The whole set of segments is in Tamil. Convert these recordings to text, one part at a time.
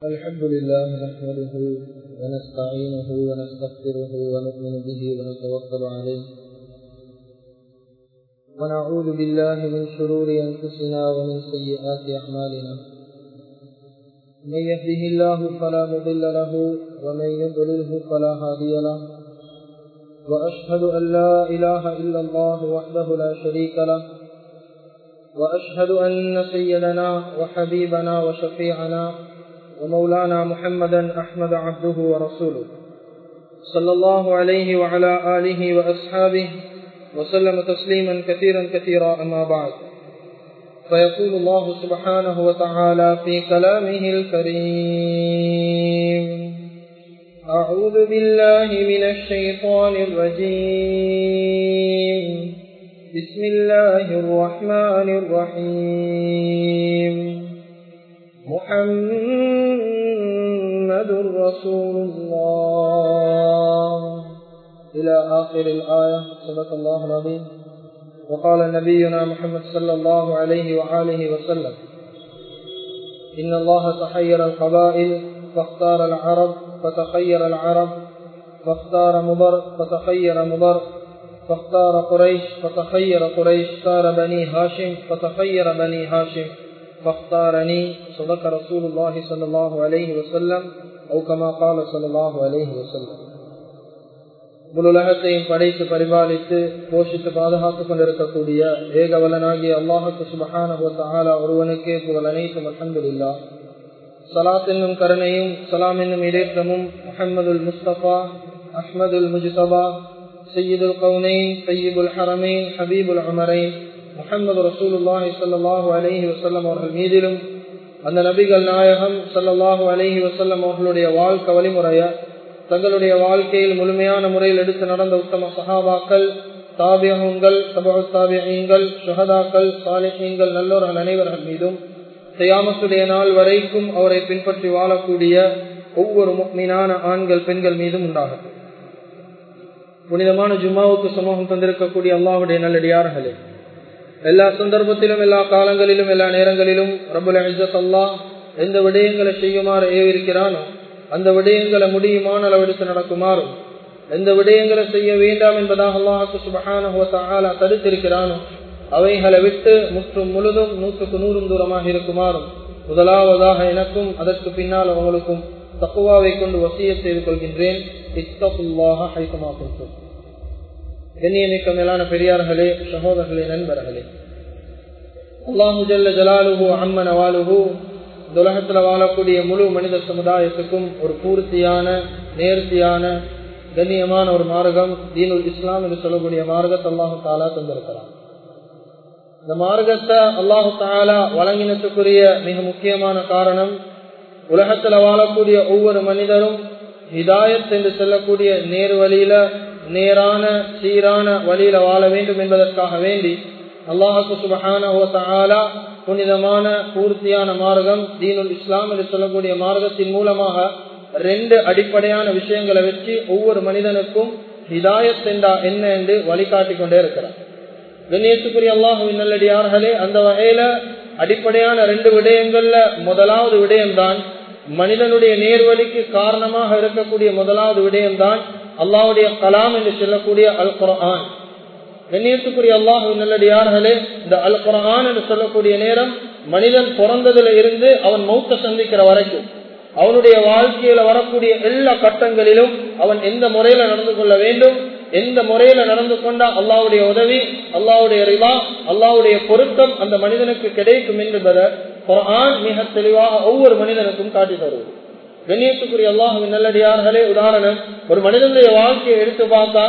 الحمد لله نحمده ونستعينه ونستغفره ونؤمن به ونتوكل عليه ونعوذ بالله من شرور أنفسنا ومن سيئات أعمالنا من يهده الله فلا مضل له ومن يضلله فلا هادي له وأشهد أن لا إله إلا الله وحده لا شريك له وأشهد أن سيدنا وحبيبنا وشفيعنا ومولانا محمدا أحمد عبده ورسوله صلى الله عليه وعلى آله وأصحابه وسلم تسليما كثيرا كثيرا أما بعد فيقول الله سبحانه وتعالى في كلامه الكريم أعوذ بالله من الشيطان الرجيم بسم الله الرحمن الرحيم محمد رسول الله إلى آخر الآية صدق الله العظيم وقال نبينا محمد صلى الله عليه وآله وسلم إن الله تحير القبائل فاختار العرب فتخير العرب فاختار مضر فتخير مضر فاختار قريش فتخير قريش اختار بني هاشم فتخير بني هاشم فاختارني صدق رسول الله صلى الله عليه وسلم أو كما قال صلى الله عليه وسلم முழுலகத்தையும் படைத்து பரிபாலித்து போஷித்து பாதுகாத்துக் கொண்டிருக்கக்கூடிய ஏகவலனாகிய அல்லாஹுக்கு சுபகான ஒருவனுக்கே புகழ் அனைத்தும் அல்ஹம்துலில்லா சலாத் என்னும் கருணையும் சலாம் என்னும் இடேற்றமும் முஹம்மதுல் முஸ்தபா அஹ்மதுல் முஜ்தபா சையீதுல் கவுனைன் சையீபுல் ஹரமைன் ஹபீபுல் அமரைன் முகமது ரசூலுல்லாஹி சல்லாஹூ அலஹி வசல்லம் அவர்கள் மீதிலும் அந்த நபிகள் நாயகம் சல்லாஹூ அலஹி வசல்லம் அவர்களுடைய வாழ்க்கை வழிமுறைய தங்களுடைய வாழ்க்கையில் முழுமையான முறையில் எடுத்து நடந்த உத்தம சஹாபாக்கள் தாபியகங்கள் சபக தாபியங்கள் சுகதாக்கள் சாலிஹீங்கள் நல்லோர்கள் அனைவர்கள் மீதும் செய்யாமத்துடைய நாள் வரைக்கும் அவரை பின்பற்றி வாழக்கூடிய ஒவ்வொரு மீனான ஆண்கள் பெண்கள் மீதும் உண்டாகும் புனிதமான ஜும்மாவுக்கு சமூகம் தந்திருக்கக்கூடிய அல்லாவுடைய நல்லடியார்களே எல்லா சந்தர்ப்பத்திலும் எல்லா காலங்களிலும் எல்லா நேரங்களிலும் ரபுல் அஜத் அல்லா எந்த விடயங்களை செய்யுமாறு ஏவிருக்கிறானோ அந்த விடயங்களை முடியுமான அளவெடுத்து நடக்குமாறும் எந்த விடயங்களை செய்ய வேண்டாம் என்பதாக அல்லாஹு சுபஹான தடுத்திருக்கிறானோ அவைகளை விட்டு முற்றும் முழுதும் நூற்றுக்கு நூறும் தூரமாக இருக்குமாறும் முதலாவதாக எனக்கும் அதற்கு பின்னால் அவங்களுக்கும் தக்குவாவை கொண்டு வசிய செய்து கொள்கின்றேன் இத்தகுல்லாக ஹைக்கமாக்கும் கண்ணியமிக்க மேலான பெரியார்களே சகோதரர்களே நண்பர்களே அல்லாஹு ஜல்ல ஜலாலுஹு அம்மன் அவாலுஹு உலகத்துல வாழக்கூடிய முழு மனித சமுதாயத்துக்கும் ஒரு பூர்த்தியான நேர்த்தியான கண்ணியமான ஒரு மார்க்கம் தீனுல் இஸ்லாம் என்று சொல்லக்கூடிய மார்க்கத்தை அல்லாஹு தாலா தந்திருக்கிறார் இந்த மார்க்கத்தை அல்லாஹு தாலா வழங்கினத்துக்குரிய மிக முக்கியமான காரணம் உலகத்துல வாழக்கூடிய ஒவ்வொரு மனிதரும் ஹிதாயத் என்று சொல்லக்கூடிய நேர் வழியில நேரான சீரான வழியில வாழ வேண்டும் என்பதற்காக வேண்டி அல்லாஹு சுபஹான புனிதமான பூர்த்தியான மார்க்கம் தீனுல் இஸ்லாம் என்று சொல்லக்கூடிய மார்க்கத்தின் மூலமாக ரெண்டு அடிப்படையான விஷயங்களை வச்சு ஒவ்வொரு மனிதனுக்கும் ஹிதாயத் என்றா என்ன என்று வழிகாட்டி கொண்டே இருக்கிறார் கண்ணியத்துக்குரிய அல்லாஹுவின் நல்லடியார்களே அந்த வகையில அடிப்படையான ரெண்டு விடயங்கள்ல முதலாவது விடயம்தான் மனிதனுடைய நேர்வழிக்கு காரணமாக இருக்கக்கூடிய முதலாவது விடயம்தான் அல்லாவுடைய கலாம் என்று சொல்லக்கூடிய அல் குரான் கண்ணியத்துக்குரிய அல்லாஹு நல்லடியார்களே இந்த அல் குரான் என்று சொல்லக்கூடிய நேரம் மனிதன் பிறந்ததுல இருந்து அவன் மௌத்த சந்திக்கிற வரைக்கும் அவனுடைய வாழ்க்கையில வரக்கூடிய எல்லா கட்டங்களிலும் அவன் எந்த முறையில நடந்து கொள்ள வேண்டும் எந்த முறையில நடந்து கொண்டா அல்லாவுடைய உதவி அல்லாவுடைய ரிவா அல்லாவுடைய பொருத்தம் அந்த மனிதனுக்கு கிடைக்கும் என்பதை குரான் மிக தெளிவாக ஒவ்வொரு மனிதனுக்கும் காட்டி தருவது கண்ணியத்துக்குரிய அல்லாஹுவின் நல்லடியார்களே உதாரணம் ஒரு மனிதனுடைய வாழ்க்கையை எடுத்து பார்த்தா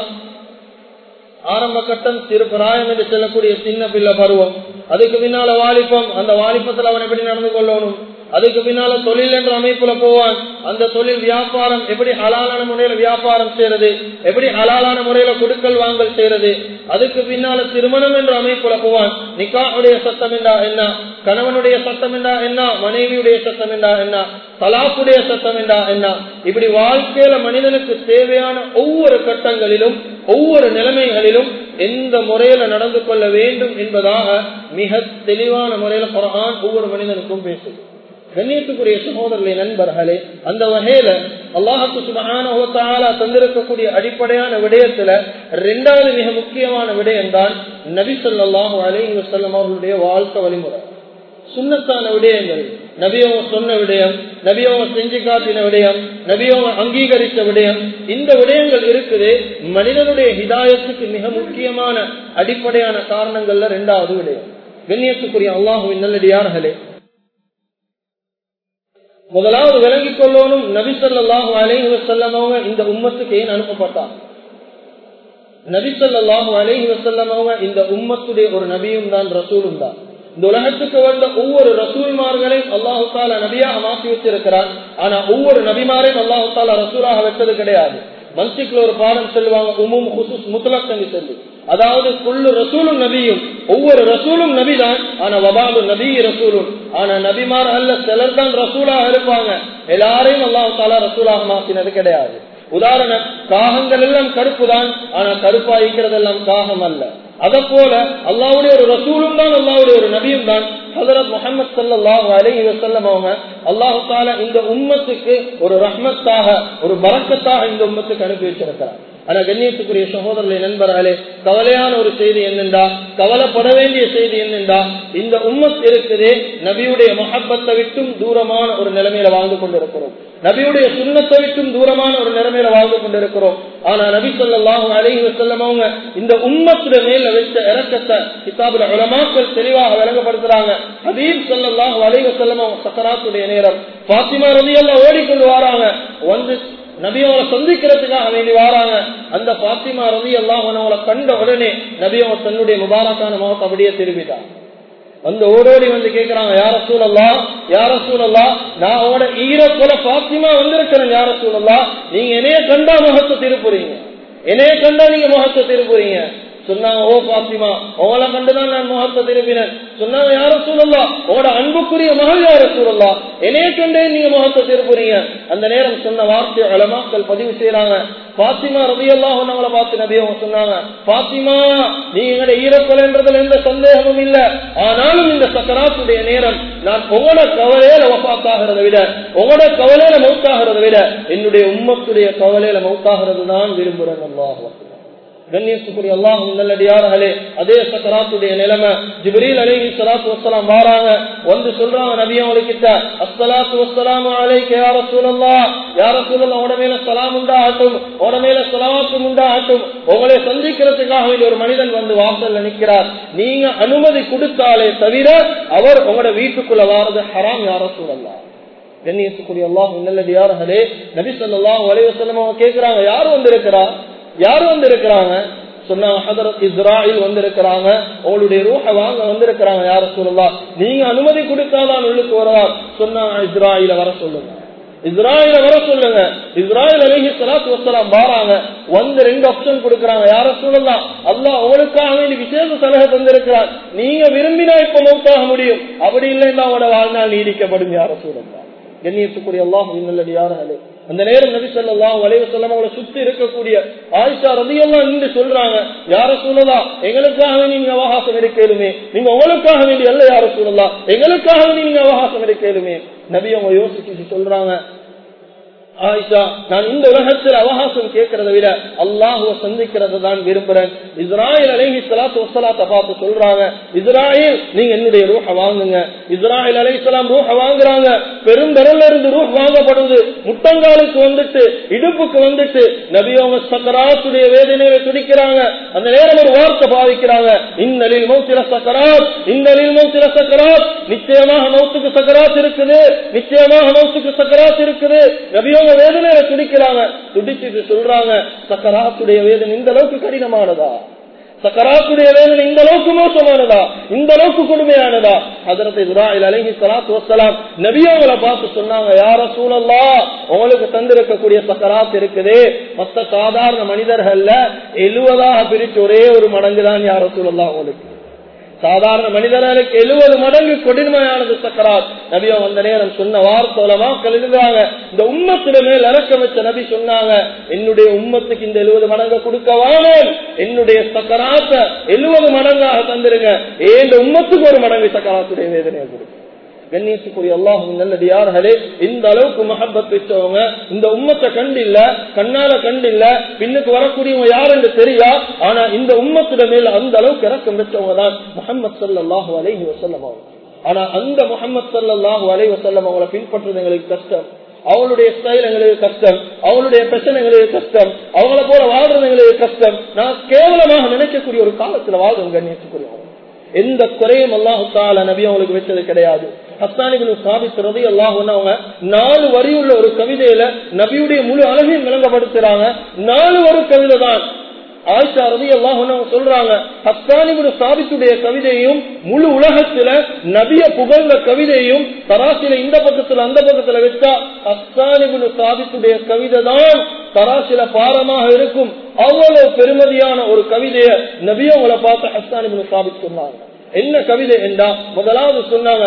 ஆரம்ப கட்டம் சிறு பிராயம் என்று சொல்லக்கூடிய சின்ன பிள்ளை பருவம் அதுக்கு பின்னால வாலிப்பம் அந்த வாலிப்பத்தில் அவன் எப்படி நடந்து கொள்ளணும் அதுக்கு பின்னால தொழில் என்ற அமைப்புல போவான் அந்த தொழில் வியாபாரம் எப்படி ஹலாலான முறையில வியாபாரம் செய்யறது எப்படி ஹலாலான முறையில கொடுக்கல் வாங்கல் செய்யறது அதுக்கு பின்னால திருமணம் என்ற அமைப்புல போவான் நிக்காவுடைய சத்தம் என்றா என்ன கணவனுடைய சத்தம் என்றா என்ன மனைவியுடைய சத்தம் என்றா என்ன தலாப்புடைய சத்தம் என்றா என்ன இப்படி வாழ்க்கையில மனிதனுக்கு தேவையான ஒவ்வொரு கட்டங்களிலும் ஒவ்வொரு நிலைமைகளிலும் எந்த முறையில நடந்து கொள்ள வேண்டும் என்பதாக மிக தெளிவான முறையில குரான் ஒவ்வொரு மனிதனுக்கும் பேசுது கண்ணியத்துக்குரிய சகோதரர்களை நண்பர்களே அந்த வகையில அல்லாஹு சுபகான தந்திருக்கக்கூடிய அடிப்படையான விடயத்துல ரெண்டாவது மிக முக்கியமான விடயம் தான் நபி சொல்லாஹு அலி வசல்லம் அவர்களுடைய வாழ்க்கை வழிமுறை சுண்ணத்தான விடயங்கள் நபியவங்க சொன்ன விடயம் நபியவங்க செஞ்சு காட்டின விடயம் நபியவங்க அங்கீகரித்த விடயம் இந்த விடயங்கள் இருக்குது மனிதனுடைய ஹிதாயத்துக்கு மிக முக்கியமான அடிப்படையான காரணங்கள்ல ரெண்டாவது விடயம் கண்ணியத்துக்குரிய அல்லாஹுவின் நல்லடியார்களே முதலாவது விளங்கிக் கொள்ளணும் நபிசல்லாஹு அலைஹி வசல்லமவங்க இந்த உம்மத்துக்கு ஏன் அனுப்பப்பட்டார் நபிசல்லாஹு அலைஹி வசல்லமவங்க இந்த உம்மத்துடைய ஒரு நபியும் தான் ரசூலும் தான் இந்த உலகத்துக்கு வந்த ஒவ்வொரு ரசூல்மார்களையும் அல்லாஹு தாலா நபியாக மாற்றி வச்சிருக்கிறார் ஆனா ஒவ்வொரு நபிமாரையும் அல்லாஹு தாலா ரசூலாக வச்சது கிடையாது மன்சிக்ல ஒரு பாடம் சொல்லுவாங்க உமும் ஹுசுஸ் முத்தலக் சொல்லி அதாவது குள்ளு ரசூலும் நபியும் ஒவ்வொரு ரசூலும் நபிதான் ஆனா வபாலு நபி ரசூலும் ஆனா நபிமார் அல்ல சிலர் தான் ரசூலாக இருப்பாங்க எல்லாரையும் அல்லாஹு தாலா ரசூலாக மாற்றினது கிடையாது உதாரணம் காகங்கள் எல்லாம் கருப்பு தான் ஆனா கருப்பா இருக்கிறதெல்லாம் காகம் அல்ல அத போல அல்லாவுடைய ஒரு ரசூலும் தான் அல்லாவுடைய ஒரு நபியும் தான் ஹசரத் முகமது சல்லாஹு அலஹி வசல்லம் அவங்க அல்லாஹு தாலா இந்த உம்மத்துக்கு ஒரு ரஹ்மத்தாக ஒரு பறக்கத்தாக இந்த உம்மத்துக்கு அனுப்பி வச்சிருக்கிறார் ஆனா கண்ணியத்துக்குரிய சகோதரர்களை நண்பர்களே கவலையான ஒரு செய்தி என்னென்றா கவலைப்பட வேண்டிய செய்தி என்னென்றா இந்த உம்மத் இருக்குதே நபியுடைய மஹப்பத்தை விட்டும் தூரமான ஒரு நிலைமையில வாழ்ந்து கொண்டிருக்கிறோம் நபியுடைய சுண்ணத்தை விட்டும் தூரமான ஒரு நிலைமையில வாழ்ந்து கொண்டிருக்கிறோம் ஆனா நபி சொல்லாஹு அலஹி வசல்லம் அவங்க இந்த உம்மத்துடைய மேல வச்ச இறக்கத்தை கிதாபுல உலமாக்கள் தெளிவாக விளங்கப்படுத்துறாங்க ஹபீப் சொல்லாஹு அலஹி வசல்லம் அவங்க சக்கராத்துடைய நேரம் பாத்திமா ரதியெல்லாம் ஓடிக்கொண்டு வராங்க வந்து நபியோட சந்திக்கிறதுக்காக வேண்டி வாராங்க அந்த பாத்திமா ரவி எல்லாம் அவனை கண்ட உடனே நபியோ தன்னுடைய முபாரக்கான முகத்தை அப்படியே திரும்பிட்டான் வந்து ஓடோடி வந்து கேக்குறாங்க யார சூழல்லா யார சூழல்லா நான் உட ஈர போல பாத்திமா வந்திருக்கிறேன் யார சூழல்லா நீங்க என்னைய கண்டா முகத்தை திருப்புறீங்க என்னைய கண்டா நீங்க முகத்தை திருப்புறீங்க சொன்னாங்க ஓ பாத்திமா உங்களை கண்டுதான் நான் முகத்தை திரும்பினேன் சொன்னாங்க யார சூழல்லா உங்களோட அன்புக்குரிய மகள் யார சூழல்லா என்னைய கண்டே நீங்க முகத்தை திருப்புறீங்க அந்த நேரம் சொன்ன வார்த்தை அலமாக்கள் பதிவு செய்யறாங்க பாத்திமா ரவியெல்லாம் அவங்கள பார்த்து நபி அவங்க சொன்னாங்க பாத்திமா நீ எங்களுடைய ஈரக்கொலைன்றதுல எந்த சந்தேகமும் இல்ல ஆனாலும் இந்த சக்கராத்துடைய நேரம் நான் உங்களோட கவலையில வபாத்தாகிறத விட உங்களோட கவலையில மௌத்தாகிறத விட என்னுடைய உம்மத்துடைய கவலையில மௌத்தாகிறது தான் விரும்புறேன் அல்லாஹ் கண்ணியத்துக்குரிய அல்லாஹ் நல்லடியார்களே அதே சக்கராத்துடைய நிலைமை ஜிப்ரீல் அலைஹி ஸலாத்து வஸ்ஸலாம் வாராங்க வந்து சொல்றாங்க நபி அவங்ககிட்ட அஸ்ஸலாத்து வஸ்ஸலாமு அலைக்க யா ரசூலல்லாஹ் யா ரசூலல்லாஹ் உட மேல சலாம் உண்டாகட்டும் உட மேல ஸலவாத்தும் உண்டாகட்டும் உங்களை சந்திக்கிறதுக்காக வேண்டிய ஒரு மனிதன் வந்து வாசல்ல நிக்கிறார் நீங்க அனுமதி கொடுத்தாலே தவிர அவர் உங்களோட வீட்டுக்குள்ள வாரது ஹராம் யா ரசூலல்லாஹ் கண்ணியத்துக்குரிய அல்லாஹ் நல்லடியார்களே நபி ஸல்லல்லாஹு அலைஹி வஸல்லம் அவங்க கேக்குறாங்க யார் வந்திருக்கிறா யார் வந்து இருக்கிறாங்க சொன்னாங்க ஹதரத் இஸ்ராயில் வந்திருக்கிறாங்க உங்களுடைய ரூஹ வாங்க வந்திருக்கிறாங்க யார சொல்லலாம் நீங்க அனுமதி கொடுத்தாதான் உள்ளுக்கு வரவா சொன்னாங்க இஸ்ராயில வர சொல்லுங்க இஸ்ராயில வர சொல்லுங்க இஸ்ராயல் அலஹி சலாத்து வசலாம் வாராங்க வந்து ரெண்டு ஆப்ஷன் கொடுக்கறாங்க யார சொல்லலாம் அல்லாஹ் உங்களுக்காக வேண்டி விசேஷ சலகை தந்திருக்கிறார் நீங்க விரும்பினா இப்ப மௌத்தாக முடியும் அப்படி இல்லைன்னா உங்களோட வாழ்நாள் நீடிக்கப்படும் யார சொல்லலாம் கண்ணியத்துக்குரிய அல்லாஹ் நல்லடியார்களே அந்த நேரம் நபி சொல்லாம் வளைவு செல்லம் அவங்களை சுத்தி இருக்கக்கூடிய ஆயிஷா ரதியெல்லாம் நின்று சொல்றாங்க யார சொல்லலாம் எங்களுக்காக நீங்க அவகாசம் எடுக்கலுமே நீங்க உங்களுக்காக வேண்டி அல்ல யார சொல்லலாம் எங்களுக்காக வேண்டி நீங்க அவகாசம் எடுக்கலுமே நபி அவங்க யோசிச்சு சொல்றாங்க ஆயிஷா நான் இந்த உலகத்தில் அவகாசம் கேட்கறத விட அல்லாஹுவ சந்திக்கிறத தான் விரும்புறேன் இஸ்ராயல் அலைஹி சலாத்து வசலாத்த பார்த்து சொல்றாங்க இஸ்ராயல் நீங்க என்னுடைய ரூஹ வாங்குங்க இஸ்ராயல் அலை சலாம் ரூஹ வாங்குறாங்க பெரும்பெருல இருந்து ரூஹ் வாங்கப்படுது முட்டங்காலுக்கு வந்துட்டு இடுப்புக்கு வந்துட்டு நபியவங்க சக்கராத்துடைய வேதனையை துடிக்கிறாங்க அந்த நேரம் ஒரு வார்த்தை பாவிக்கிறாங்க இந்நலில் மௌத்திர சக்கராத் இந்நலில் மௌத்திர சக்கராத் நிச்சயமாக மௌத்துக்கு சக்கராத் இருக்குது நிச்சயமாக மௌத்துக்கு சக்கராத் இருக்குது நபியோ அவங்க வேதனையில துடிக்கிறாங்க துடிச்சுட்டு சொல்றாங்க சக்கராத்துடைய வேதனை இந்த அளவுக்கு கடினமானதா சக்கராத்துடைய வேதனை இந்த அளவுக்கு மோசமானதா இந்த அளவுக்கு கொடுமையானதா அதற்கு இஸ்ராயில் அலஹி சலாத்து வசலாம் நபியவங்களை பார்த்து சொன்னாங்க யார சூழல்லா உங்களுக்கு தந்திருக்கக்கூடிய சக்கராத் இருக்குது மத்த சாதாரண மனிதர்கள்ல எழுவதாக பிரிச்சு ஒரே ஒரு மடங்கு தான் யார சூழல்லா உங்களுக்கு சாதாரண மனிதர்களுக்கு எழுபது மடங்கு கொடுமையானது சக்கராத் நபியோ அந்த நேரம் சொன்ன வார்த்தோலமா எழுதுறாங்க இந்த உம்மத்திட மேல் இறக்க வச்ச நபி சொன்னாங்க என்னுடைய உம்மத்துக்கு இந்த எழுபது மடங்கு கொடுக்க வானேன் என்னுடைய சக்கராத்த எழுபது மடங்காக தந்துருங்க ஏன் இந்த உம்மத்துக்கு ஒரு மடங்கு சக்கராத்துடைய வேதனையை கொடுக்கும் கண்ணியத்துக்குரிய அல்லாஹும் நல்லடியார்களே இந்த அளவுக்கு மஹப்பத் வச்சவங்க இந்த உம்மத்தை கண்டில்ல கண்ணால கண்டில்ல பின்னுக்கு வரக்கூடியவங்க யார் என்று தெரியா ஆனா இந்த உம்மத்திட மேல அந்த அளவுக்கு இறக்கம் வச்சவங்க தான் முகமது சல்லாஹூ அலைஹி வசல்லம் அவங்க ஆனா அந்த முகமது சல்லாஹூ அலை வசல்லம் அவங்களை பின்பற்றுறது எங்களுக்கு கஷ்டம் அவளுடைய ஸ்டைல் எங்களுக்கு கஷ்டம் அவளுடைய பிரச்சனை எங்களுக்கு கஷ்டம் அவங்கள போல வாழ்றது எங்களுக்கு கஷ்டம் நான் கேவலமாக நினைக்கக்கூடிய ஒரு காலத்துல வாழ்றோம் கண்ணியத்துக்குரிய எந்த குறையும் அல்லாஹு தால நபி அவங்களுக்கு வச்சது கிடையாது ஹஸ்தானிபின் சாபித்துறது அல்லாஹ் அவங்க நாலு வரியுள்ள ஒரு கவிதையில நபியுடைய முழு அழகையும் விளங்கப்படுத்துறாங்க நாலு ஒரு கவிதை தான் ஆயிஷா ரதி அல்லாஹ் சொல்றாங்க ஹஸ்தானிபுடு சாபித்துடைய கவிதையும் முழு உலகத்துல நபிய புகழ்ந்த கவிதையும் தராசில இந்த பக்கத்துல அந்த பக்கத்துல வச்சா ஹஸ்தானிபுடு சாபித்துடைய கவிதை தான் தராசில பாரமாக இருக்கும் அவ்வளவு பெருமதியான ஒரு கவிதைய நபியவங்களை பார்த்து ஹஸ்தானிபுடு சாபித் சொன்னாங்க என்ன கவிதை என்றா முதலாவது சொன்னாங்க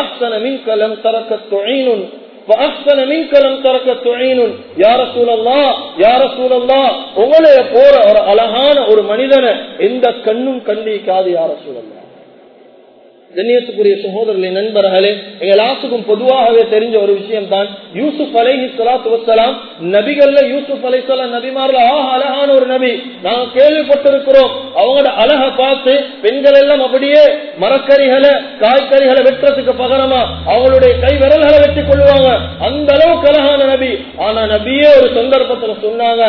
உங்களைய போற ஒரு அழகான ஒரு மனிதனை எந்த கண்ணும் கண்டிக்காது யார சூழல்லா கண்ணியத்துக்குரிய சகோதரர்களை நண்பர்களே எங்கள் ஆசுக்கும் பொதுவாகவே தெரிஞ்ச ஒரு விஷயம் தான் யூசுப் அலைஹி சலாத்து வசலாம் நபிகள்ல யூசுப் அலை சலாம் நபிமார்ல ஆஹ் அழகான ஒரு நபி நாங்க கேள்விப்பட்டிருக்கிறோம் அவங்களோட அழக பார்த்து பெண்கள் எல்லாம் அப்படியே மரக்கறிகளை காய்கறிகளை வெட்டுறதுக்கு பகரமா அவங்களுடைய கை விரல்களை வெட்டி கொள்வாங்க அந்த அளவுக்கு அழகான நபி ஆனா நபியே ஒரு சந்தர்ப்பத்துல சொன்னாங்க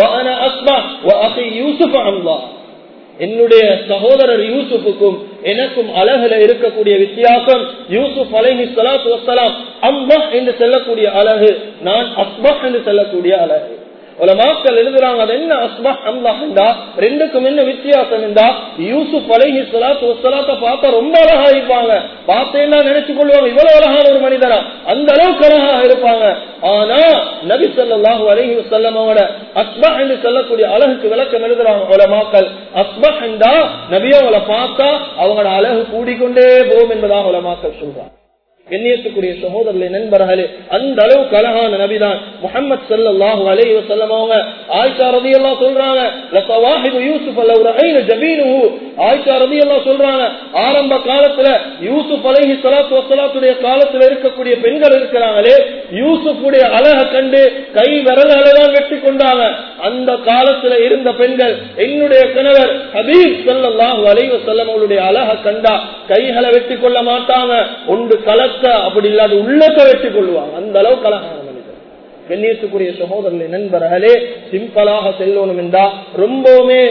யூசுப் அம்லா என்னுடைய சகோதரர் யூசுப்புக்கும் எனக்கும் அழகுல இருக்கக்கூடிய வித்தியாசம் யூசுப் அலஹி சலாத்து வசலாம் அம்மா என்று செல்லக்கூடிய அழகு நான் அஸ்பா என்று செல்லக்கூடிய அழகு உலமாக்கள் எழுதுறாங்க அது என்ன அஸ்பா அம்லா ரெண்டுக்கும் என்ன வித்தியாசம் என்றா யூசுப் அலஹி சலாத்து வசலாத்த பார்த்தா ரொம்ப அழகா இருப்பாங்க பார்த்தேன்னா நினைச்சு கொள்வாங்க இவ்வளவு அழகான ஒரு மனிதனா அந்த அளவுக்கு அழகாக இருப்பாங்க ஆனா நபி சொல்லாஹு அலஹி வசல்லமோட அஸ்பா என்று சொல்லக்கூடிய அழகுக்கு விளக்கம் எழுதுறாங்க உலமாக்கள் அஸ்பா என்றா நபியவங்களை பார்த்தா அவங்களோட அழகு கூடிக்கொண்டே போகும் என்பதாக உலமாக்கள் சொல்றாங்க கண்ணியத்துக்குரிய சகோதரர்களை நண்பர்களே அந்த அளவுக்கு அழகான நபிதான் முகமது சல்லாஹூ அலைஹி வஸல்லம் அவங்க ஆயிஷா ரலியல்லாஹு சொல்றாங்க லசவாஹிபு யூசுப் அலௌரஹைன ஜபீனுஹு ஆயிஷா ரலியல்லாஹு சொல்றாங்க ஆரம்ப காலத்துல யூசுப் அலைஹி ஸலாத்து வஸலாத்துடைய காலத்துல இருக்கக்கூடிய பெண்கள் இருக்கிறாங்களே யூசுஃபுடைய அழக கண்டு கை விரல்களை தான் வெட்டி கொண்டாங்க அந்த காலத்துல இருந்த பெண்கள் என்னுடைய கணவர் ஹபீப் ஸல்லல்லாஹு அலைஹி வஸல்லம் அவருடைய அழக கண்டா கைகளை வெட்டி கொள்ள மாட்டாங்க ஒன்று கலக்க அப்படி இல்லாத உள்ளத்தை வெட்டி கொள்வாங்க அந்த அளவுக்கு அழகான மனிதர் கண்ணியத்துக்குரிய சகோதரர்களை நண்பர்களே சிம்பிளாக செல்லணும் என்றா ரொம்பவுமே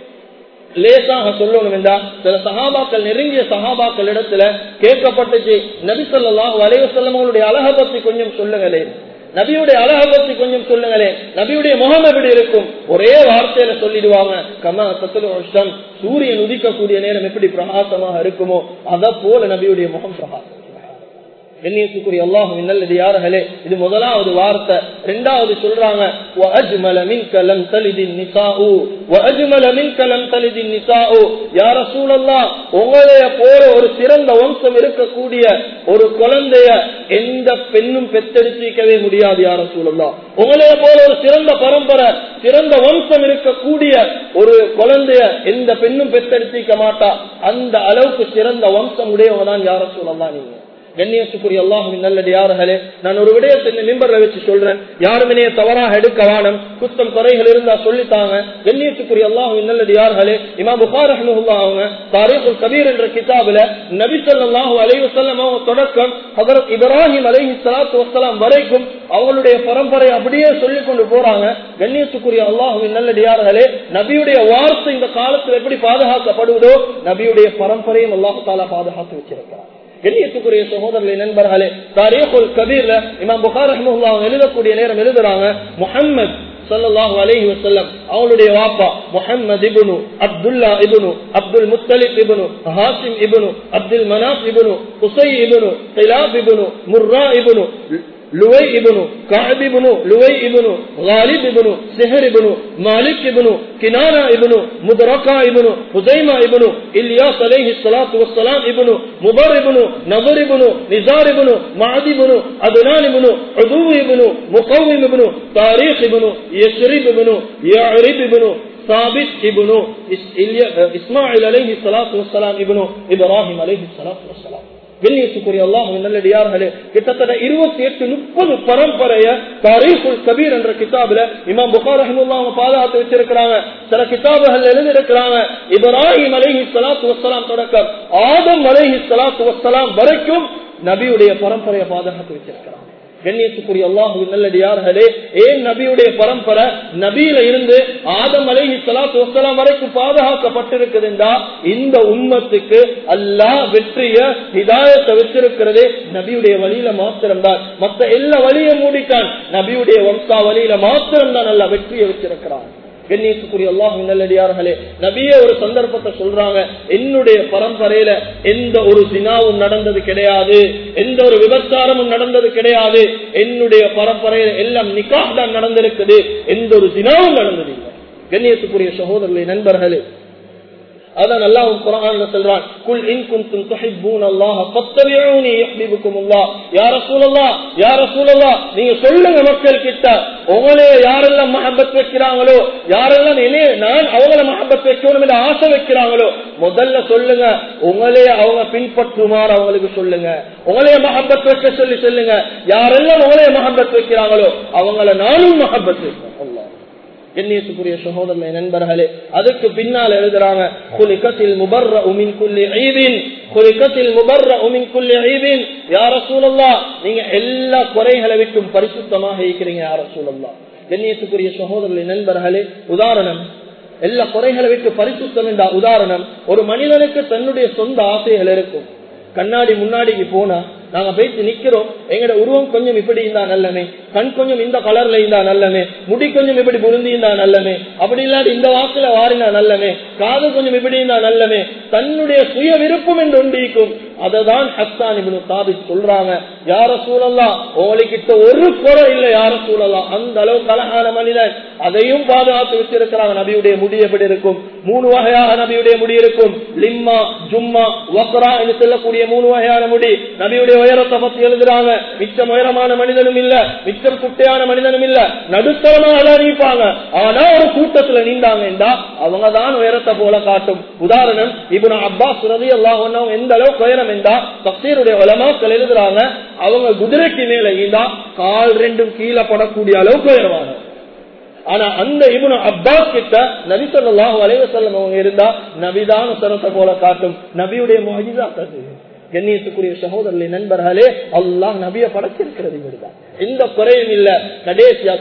லேசாக சொல்லணும் என்றா சில சகாபாக்கள் நெருங்கிய சகாபாக்கள் இடத்துல கேட்கப்பட்டுச்சு நபிசல்லாஹு அலைவசல்லம் அவங்களுடைய அழக பத்தி கொஞ்சம் சொல்லுங்களேன் நபியுடைய அழக பத்தி கொஞ்சம் சொல்லுங்களேன் நபியுடைய முகம் எப்படி இருக்கும் ஒரே வார்த்தையில சொல்லிடுவாங்க கம சத்துலம் சூரியன் உதிக்கக்கூடிய நேரம் எப்படி பிரகாசமாக இருக்குமோ அத போல நபியுடைய முகம் பிரகாசம் கண்ணியத்துக்குரிய அல்லாஹும் நல்லது யார்களே இது முதலாவது வார்த்தை ரெண்டாவது சொல்றாங்க وَأَجْمَلَ مِنْكَ لَمْ تَلِدِ النِّسَاءُ وَأَجْمَلَ مِنْكَ لَمْ تَلِدِ النِّسَاءُ يا رسول الله உங்களைய போல ஒரு சிறந்த வம்சம் இருக்கக்கூடிய ஒரு குழந்தைய எந்த பெண்ணும் பெத்தெடுத்திக்கவே முடியாது யார சூழல்லாம் உங்களைய போல ஒரு சிறந்த பரம்பரை சிறந்த வம்சம் இருக்கக்கூடிய ஒரு குழந்தைய எந்த பெண்ணும் பெத்தெடுத்திக்க மாட்டா அந்த அளவுக்கு சிறந்த வம்சம் உடையவங்க தான் யார சூழல்லாம் நீங்க கண்ணியத்துக்குரிய அல்லாஹுவின் நல்லது யார்களே நான் ஒரு விடயத்தை மிம்பர்ல வச்சு சொல்றேன் யாருமே தவறாக எடுக்க வானம் குத்தம் குறைகள் இருந்தா சொல்லித்தாங்க கண்ணியத்துக்குரிய அல்லாஹுவின் நல்லது யார்களே இமா புகார் அஹ்மஹுல்லா அவங்க தாரீகுல் கபீர் என்ற கிதாபுல நபி ஸல்லல்லாஹு அலைஹி வஸல்லம் அவங்க தொடக்கம் ஹஜரத் இப்ராஹிம் அலைஹி ஸலாத்து வஸலாம் வரைக்கும் அவங்களுடைய பரம்பரை அப்படியே சொல்லி கொண்டு போறாங்க கண்ணியத்துக்குரிய அல்லாஹுவின் நல்லது யார்களே நபியுடைய வார்த்தை இந்த காலத்தில் எப்படி பாதுகாக்கப்படுவதோ நபியுடைய பரம்பரையும் அல்லாஹு தாலா பாதுகாத்து வச்சிருக்கிறார் கண்ணியத்துக்குரிய சகோதரர்களை நண்பர்களே தாரீகுல் கபீர்ல இமாம் புகார் ரஹ்மஹுல்லா அவங்க எழுதக்கூடிய நேரம் எழுதுறாங்க முஹம்மத் சல்லாஹு அலைஹி வசல்லம் அவளுடைய வாப்பா முஹம்மது இபுனு அப்துல்லா இபுனு அப்துல் முத்தலிப் இபுனு ஹாசிம் இபுனு அப்துல் மனாப் இபுனு குசை இபுனு கிலாப் இபுனு முர்ரா இபுனு لوي ابن كعب ابن لوي ابن غالب ابن سهر ابن مالك ابن كنانة ابن مدركة ابن خزيمة ابن إلياس عليه الصلاة والسلام ابن مبر ابن نظر ابن نزار ابن معد ابن عدنان ابن عدو ابن مقوم ابن تاريخ ابن يشرب ابن يعرب ابن ثابت ابن إسماعيل عليه الصلاة والسلام ابن إبراهيم عليه الصلاة والسلام கண்ணியத்துக்குரிய அல்லாஹுவின் நல்லடியார்களே கிட்டத்தட்ட இருபத்தி எட்டு முப்பது பரம்பரைய தாரீஃபுல் கபீர் என்ற கிதாபுல இமாம் புகார் ரஹமுல்லா அவங்க பாதுகாத்து வச்சிருக்கிறாங்க சில கிதாபுகள் எழுதி இருக்கிறாங்க இப்ராஹிம் அலைஹி ஸலாத்து வஸ்ஸலாம் தொடக்கம் ஆதம் அலைஹி ஸலாத்து வஸ்ஸலாம் வரைக்கும் நபியுடைய பரம்பரையை பாதுகாத்து வச்சிருக்கிறாங்க கண்ணியத்துக்குரிய அல்லாஹுவின் நல்லடியார்களே ஏன் நபியுடைய பரம்பரை நபியில இருந்து ஆதம் அலைஹி ஸலாத்து வஸ்ஸலாம் வரைக்கும் பாதுகாக்கப்பட்டிருக்குதுண்டா இந்த உம்மத்துக்கு அல்லாஹ் வெற்றிய ஹிதாயத்தை வச்சிருக்கிறதே நபியுடைய வழியில மாத்திரம்தான் மத்த எல்லா வழியும் மூடிட்டான் நபியுடைய வம்சா வழியில மாத்திரம்தான் அல்ல வெற்றியை வச்சிருக்கிறான் கண்ணியத்துக்குரிய அல்லாஹ் நல்லடியார்களே நபியே ஒரு சந்தர்ப்பத்தை சொல்றாங்க என்னுடைய பரம்பரையில எந்த ஒரு தினாவும் நடந்தது கிடையாது எந்த ஒரு விபச்சாரமும் நடந்தது கிடையாது என்னுடைய பரம்பரையில எல்லாம் நிக்காஹ் தான் நடந்திருக்குது எந்த ஒரு தினாவும் நடந்தது இல்லை கண்ணியத்துக்குரிய சகோதரர்களே நண்பர்களே அதான் அல்லாஹ் குர்ஆன்ல சொல்றான் குல் இன் குன்தும் துஹிப்பூன அல்லாஹ் ஃபத்தபிஊனி யுஹிப்புக்கும் அல்லாஹ் யா ரசூலல்லாஹ் யா ரசூலல்லாஹ் நீங்க சொல்லுங்க மக்கள் கிட்ட உங்களே யாரெல்லாம் மஹப்பத் வைக்கிறாங்களோ யாரெல்லாம் என்னே நான் அவங்கள மஹப்பத் வைக்கணும் என்று ஆசை வைக்கிறாங்களோ முதல்ல சொல்லுங்க உங்களே அவங்க பின்பற்றுமாறு அவங்களுக்கு சொல்லுங்க உங்களே மஹப்பத் வைக்க சொல்லி சொல்லுங்க யாரெல்லாம் உங்களே மஹப்பத் வைக்கிறாங்களோ அவங்கள நானும் மஹப்பத் வைப்பேன் அல்லாஹ் கண்ணியத்துக்குரிய சகோதரனை நண்பர்களே அதுக்கு பின்னால் எழுதுறாங்க குலிக்கத்தில் முபர்ர உமின் குல்லி ஐவின் குலிக்கத்தில் முபர்ர உமின் குல்லி ஐவின் யார சூழல்லா நீங்க எல்லா குறைகளை விட்டும் பரிசுத்தமாக இருக்கிறீங்க யார சூழல்லா கண்ணியத்துக்குரிய சகோதரனை நண்பர்களே உதாரணம் எல்லா குறைகளை விட்டு பரிசுத்தம் என்ற உதாரணம் ஒரு மனிதனுக்கு தன்னுடைய சொந்த ஆசைகள் இருக்கும் கண்ணாடி முன்னாடிக்கு போனா நாங்க போயிட்டு நிக்கிறோம் எங்கட உருவம் கொஞ்சம் இப்படி இருந்தா நல்லமே கண் கொஞ்சம் இந்த கலர்ல இருந்தா நல்லமே முடி கொஞ்சம் இப்படி புரிந்தி இருந்தா நல்லமே அப்படி இல்லாட்டி இந்த வாக்குல வாரினா நல்லமே காது கொஞ்சம் இப்படி இருந்தா நல்லமே தன்னுடைய சுய விருப்பம் என்று ஒன்றிக்கும் அததான் ஹஸ்தான் இவனு தாபி சொல்றாங்க யார சூழல்லாம் உங்களுக்கிட்ட ஒரு குறை இல்லை யார சூழலாம் அந்த அளவுக்கு அழகான மனிதன் அதையும் பாதுகாத்து வச்சிருக்கிறாங்க நபியுடைய முடி எப்படி இருக்கும் மூணு வகையாக நபியுடைய முடி இருக்கும் லிம்மா ஜும்மா வக்ரா என்று சொல்லக்கூடிய மூணு வகையான முடி நபியுடைய உயரத்தை பத்தி எழுதுறாங்க மிச்சம் உயரமான மனிதனும் இல்ல மிச்சம் குட்டையான மனிதனும் இல்ல நடுத்தரமாக அறிவிப்பாங்க ஆனா ஒரு கூட்டத்துல நீந்தாங்க அவங்க தான் உயரத்தை போல காட்டும் உதாரணம் இப்ப அப்பாஸ் ரதி எல்லாம் எந்த அளவுக்கு உயரம் என்றா தப்சீருடைய உலமாக்கள் எழுதுறாங்க அவங்க குதிரைக்கு மேல ஈந்தா கால் ரெண்டும் கீழே படக்கூடிய அளவுக்கு உயரமாக ஆனா அந்த இவனு அப்பாஸ் கிட்ட நபி சொல்லாஹு அலைவசல்லம் அவங்க இருந்தா நபிதான் உத்தரத்தை போல காட்டும் நபியுடைய மொழிதா அது கண்ணியத்துக்குரிய சகோதரர்களே நண்பர்களே அல்லாஹ் நபிய படைச்சிருக்கிறது இவருதான் எந்த குறையும் இல்ல கடைசியா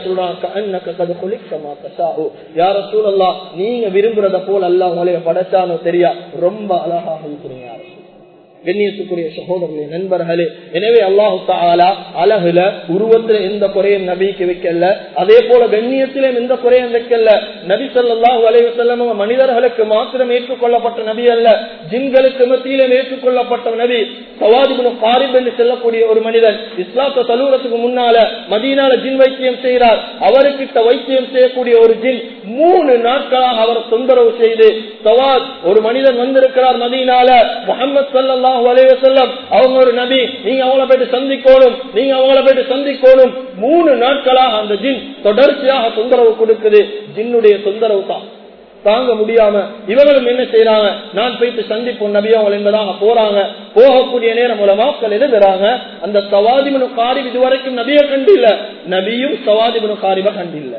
சொல்றாங்க யார சூழல்லா நீங்க விரும்புறத போல அல்லாஹ் உங்களைய படைச்சானோ தெரியா ரொம்ப அழகாக இருக்கிறீங்க யார கண்ணியத்துக்குரிய சகோதரர்களே நண்பர்களே எனவே அல்லாஹு தாலா அழகுல உருவத்துல எந்த குறையும் நபிக்கு வைக்கல அதே போல கண்ணியத்திலும் எந்த குறையும் வைக்கல நபி சொல்லாஹு அலைவசல்லம் மனிதர்களுக்கு மாத்திரம் ஏற்றுக்கொள்ளப்பட்ட நபி அல்ல ஜின்களுக்கு மத்தியிலும் ஏற்றுக்கொள்ளப்பட்ட நபி சவாதிபுன் காரிப் என்று செல்லக்கூடிய ஒரு மனிதன் இஸ்லாத்த தலூரத்துக்கு முன்னால மதீனால ஜின் வைத்தியம் செய்கிறார் அவருக்கிட்ட வைத்தியம் செய்யக்கூடிய ஒரு ஜின் மூணு நாட்களாக அவர் தொந்தரவு செய்து சவாத் ஒரு மனிதன் வந்திருக்கிறார் மதீனால முகமது சல்லா செல்லம் அவங்க ஒரு நபி நீங்க அவங்கள போயிட்டு சந்திக்கணும் நீங்க அவங்கள போயிட்டு சந்திக்கணும் மூணு நாட்களாக அந்த ஜின் தொடர்ச்சியாக தொந்தரவு கொடுக்குது ஜின்னுடைய தொந்தரவு தான் தாங்க முடியாம இவங்களும் என்ன செய்யறாங்க நான் போயிட்டு சந்திப்போம் நபி அவங்க என்பதாக போறாங்க போகக்கூடிய நேரம் மூலமாக்கள் எழுதுறாங்க அந்த சவாதிபனு காரிப் இதுவரைக்கும் நபிய கண்டில்ல நபியும் சவாதிபனு காரிப கண்டில்ல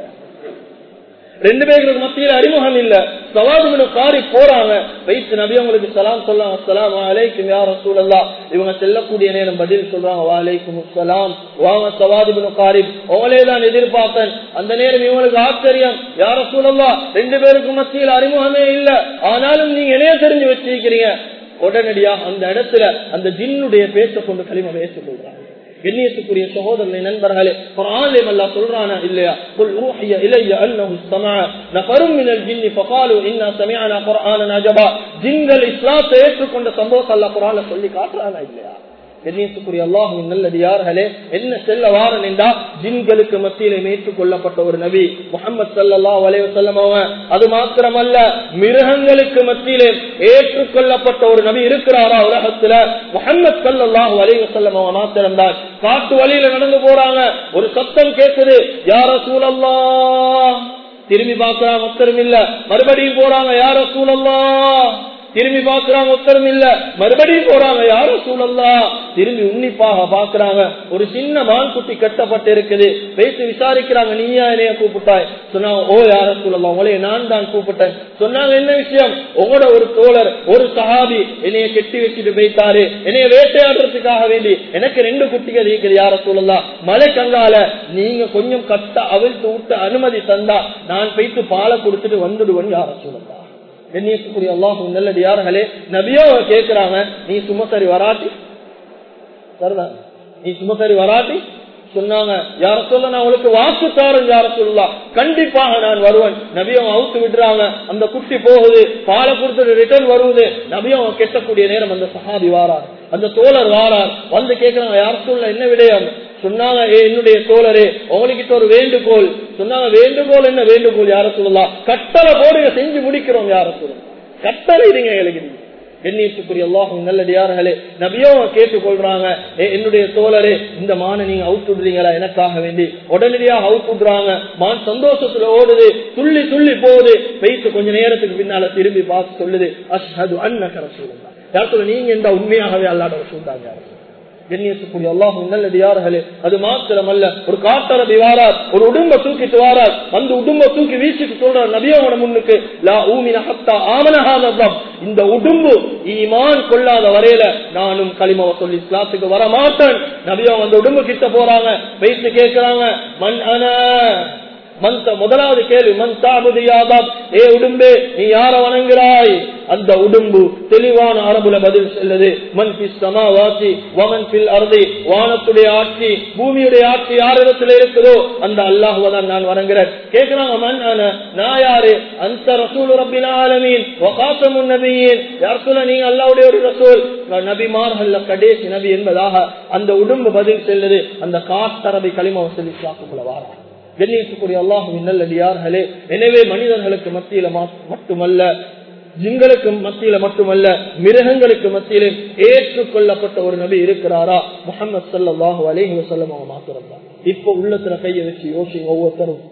ரெண்டு பேருக்கு மத்தியில் அறிமுகம் இல்ல சவாதுமனு காரி போறாங்க வைத்து நபி அவங்களுக்கு சலாம் சொல்லாம் அஸ்லாம் அலைக்கும் யார் சூழல்லா இவங்க செல்லக்கூடிய நேரம் பதில் சொல்றாங்க வாலைக்கும் சலாம் வாங்க சவாதுபனு காரி அவங்களே தான் எதிர்பார்த்தேன் அந்த நேரம் இவங்களுக்கு ஆச்சரியம் யார சூழல்லா ரெண்டு பேருக்கு மத்தியில் அறிமுகமே இல்ல ஆனாலும் நீங்க இணைய தெரிஞ்சு வச்சிருக்கிறீங்க உடனடியாக அந்த இடத்துல அந்த ஜின்னுடைய பேச கொண்டு களிம பேச கொள்றாங்க கண்ணியத்துக்குரிய சகோதரனை நண்பர்களே குரானிலே அல்லா சொல்றானா இல்லையா குல் ஊஹிய இலைய அன்னஹு ஸமஅ நஃபரும் மினல் ஜின்னி ஃபகாலு இன்னா சமிஅனா குர்ஆனன் அஜபா ஜின்கள் இஸ்லாத்தை ஏற்றுக்கொண்ட சம்பவத்தை அல்லாஹ் குர்ஆன்ல சொல்லி காட்டுறானா இல்லையா கண்ணியத்துக்குரிய அல்லாஹுவின் நல்லடியார்களே என்ன செல்ல வாரன் என்றா ஜின்களுக்கு மத்தியிலே ஏற்றுக்கொள்ளப்பட்ட ஒரு நபி முகமது சல்லா வலைவசல்லம் அவன் அது மாத்திரமல்ல மிருகங்களுக்கு மத்தியிலே ஏற்றுக்கொள்ளப்பட்ட ஒரு நபி இருக்கிறாரா உலகத்துல முகமது சல்லாஹு வலைவசல்லம் அவன் மாத்திரம்தான் காட்டு வழியில நடந்து போறாங்க ஒரு சத்தம் கேட்குது யார சூழல்லா திரும்பி பார்க்கிறாங்க ஒத்தரும் இல்ல மறுபடியும் போறாங்க யார சூழல்லா திரும்பி பாக்குறாங்க உத்தரம் இல்ல மறுபடியும் போறாங்க யாரோ சூழல்லா திரும்பி உன்னிப்பாக பாக்குறாங்க ஒரு சின்ன மான் குட்டி கட்டப்பட்டு இருக்குது பேசி விசாரிக்கிறாங்க நீயா என்னைய கூப்பிட்டாய் சொன்னாங்க ஓ யார சூழல்லா உங்களே நான் தான் கூப்பிட்டேன் சொன்னாங்க என்ன விஷயம் உங்களோட ஒரு தோழர் ஒரு சஹாபி என்னைய கெட்டி வச்சுட்டு போய்த்தாரு என்னைய வேட்டையாடுறதுக்காக வேண்டி எனக்கு ரெண்டு குட்டிகள் இருக்குது யார சூழல்லா மலை கங்கால நீங்க கொஞ்சம் கட்ட அவிழ்த்து விட்டு அனுமதி தந்தா நான் போயிட்டு பாலை கொடுத்துட்டு வந்துடுவேன் யார சூழல்லா கண்ணியத்துக்குரிய அல்லாஹும் நல்லடியார்களே நபியோ கேட்கிறாங்க நீ சுமசரி வராட்டி சரிதான் நீ சுமசரி வராட்டி சொன்னாங்க யார சொல்ல நான் உங்களுக்கு வாக்கு தாரும் யார சொல்லலாம் கண்டிப்பாக நான் வருவேன் நபியம் அவுத்து விடுறாங்க அந்த குட்டி போகுது பாலை கொடுத்துட்டு ரிட்டர்ன் வருவது நபியம் கெட்டக்கூடிய நேரம் அந்த சஹாபி வாரார் அந்த தோழர் வாரார் வந்து கேட்கிறாங்க யார சொல்ல என்ன விடயம் சொன்னாங்க "ஏ, என்னுடைய தோழரே உங்ககிட்ட ஒரு வேண்டுகோள் சொன்னாங்க வேண்டுகோள் என்ன வேண்டுகோள் யார சொல்லலாம் கட்டளை போடுங்க செஞ்சு முடிக்கிறோம் யார சொல்லலாம் கட்டளை இதுங்க எழுகிறீங்க கண்ணியத்துக்குரிய அல்லாஹும் நல்லடியார்களே நபியோ கேட்டுக்கொள்றாங்க "ஏ, என்னுடைய தோழரே இந்த மானை நீங்க அவுட் விடுறீங்களா எனக்காக வேண்டி உடனடியாக அவுட் விடுறாங்க மான் சந்தோஷத்துல ஓடுது துள்ளி துள்ளி போகுது வைத்து கொஞ்ச நேரத்துக்கு பின்னால திரும்பி பார்த்து சொல்லுது அஷ்ஹது அன்னக ரசூலுல்லாஹ் யார் சொல்ல நீங்க இந்த உண்மையாகவே அல்லாட ரசூல் யார் கண்ணியத்துக்குரிய அல்லாஹும் நல்லடியார்களே அது மாத்திரமல்ல ஒரு காட்டரபி வாரார் ஒரு உடும்ப தூக்கிட்டு வாரார் அந்த உடும்ப தூக்கி வீசிட்டு சொல்றார் நபியோட முன்னுக்கு லா ஊமின ஹத்தா ஆமனஹாதம் இந்த உடும்பு ஈமான் கொள்ளாத வரையில நானும் களிமாவை சொல்லி இஸ்லாத்துக்கு வர மாட்டேன் நபியோ அந்த உடும்பு கிட்ட போறாங்க வைத்து கேட்கிறாங்க மண் அன மந்த முதலாவது கேள்வி மன் தாபுது யாதாப் ஏ உடும்பே நீ யார வணங்குறாய் அந்த உடும்பு தெளிவான அரபுல பதில் செல்லுது மன் பில் சமாவாசி வமன் பில் அருதி வானத்துடைய ஆட்சி பூமியுடைய ஆட்சி யாரிடத்துல இருக்குதோ அந்த அல்லாஹுவ தான் நான் வணங்குறேன் கேட்கிறாங்க மன் அன நான் யாரு அந்த ரசூல் ரப்பில் ஆலமீன் வகாசமுன் நபியின் யார் சொல்ல நீங்க அல்லாவுடைய ஒரு ரசூல் நபிமார்கள் கடைசி நபி என்பதாக அந்த உடும்பு பதில் செல்லுது அந்த காட்டரபி களிம வசதி சாக்குள்ள வாரா கண்ணியத்துக்குரிய அல்லாஹுவின் நல்லடியார்களே எனவே மனிதர்களுக்கு மத்தியில மா- மட்டுமல்ல ஜிங்களுக்கு மத்தியில மட்டுமல்ல மிருகங்களுக்கு மத்தியில ஏற்றுக்கொள்ளப்பட்ட ஒரு நபி இருக்கிறாரா முகமது சல்லாஹூ அலேஹி வசல்லம் அவங்க மாத்திரம் தான் இப்ப உள்ளத்துல கையை வச்சு யோசிங்க ஒவ்வொருத்தரும்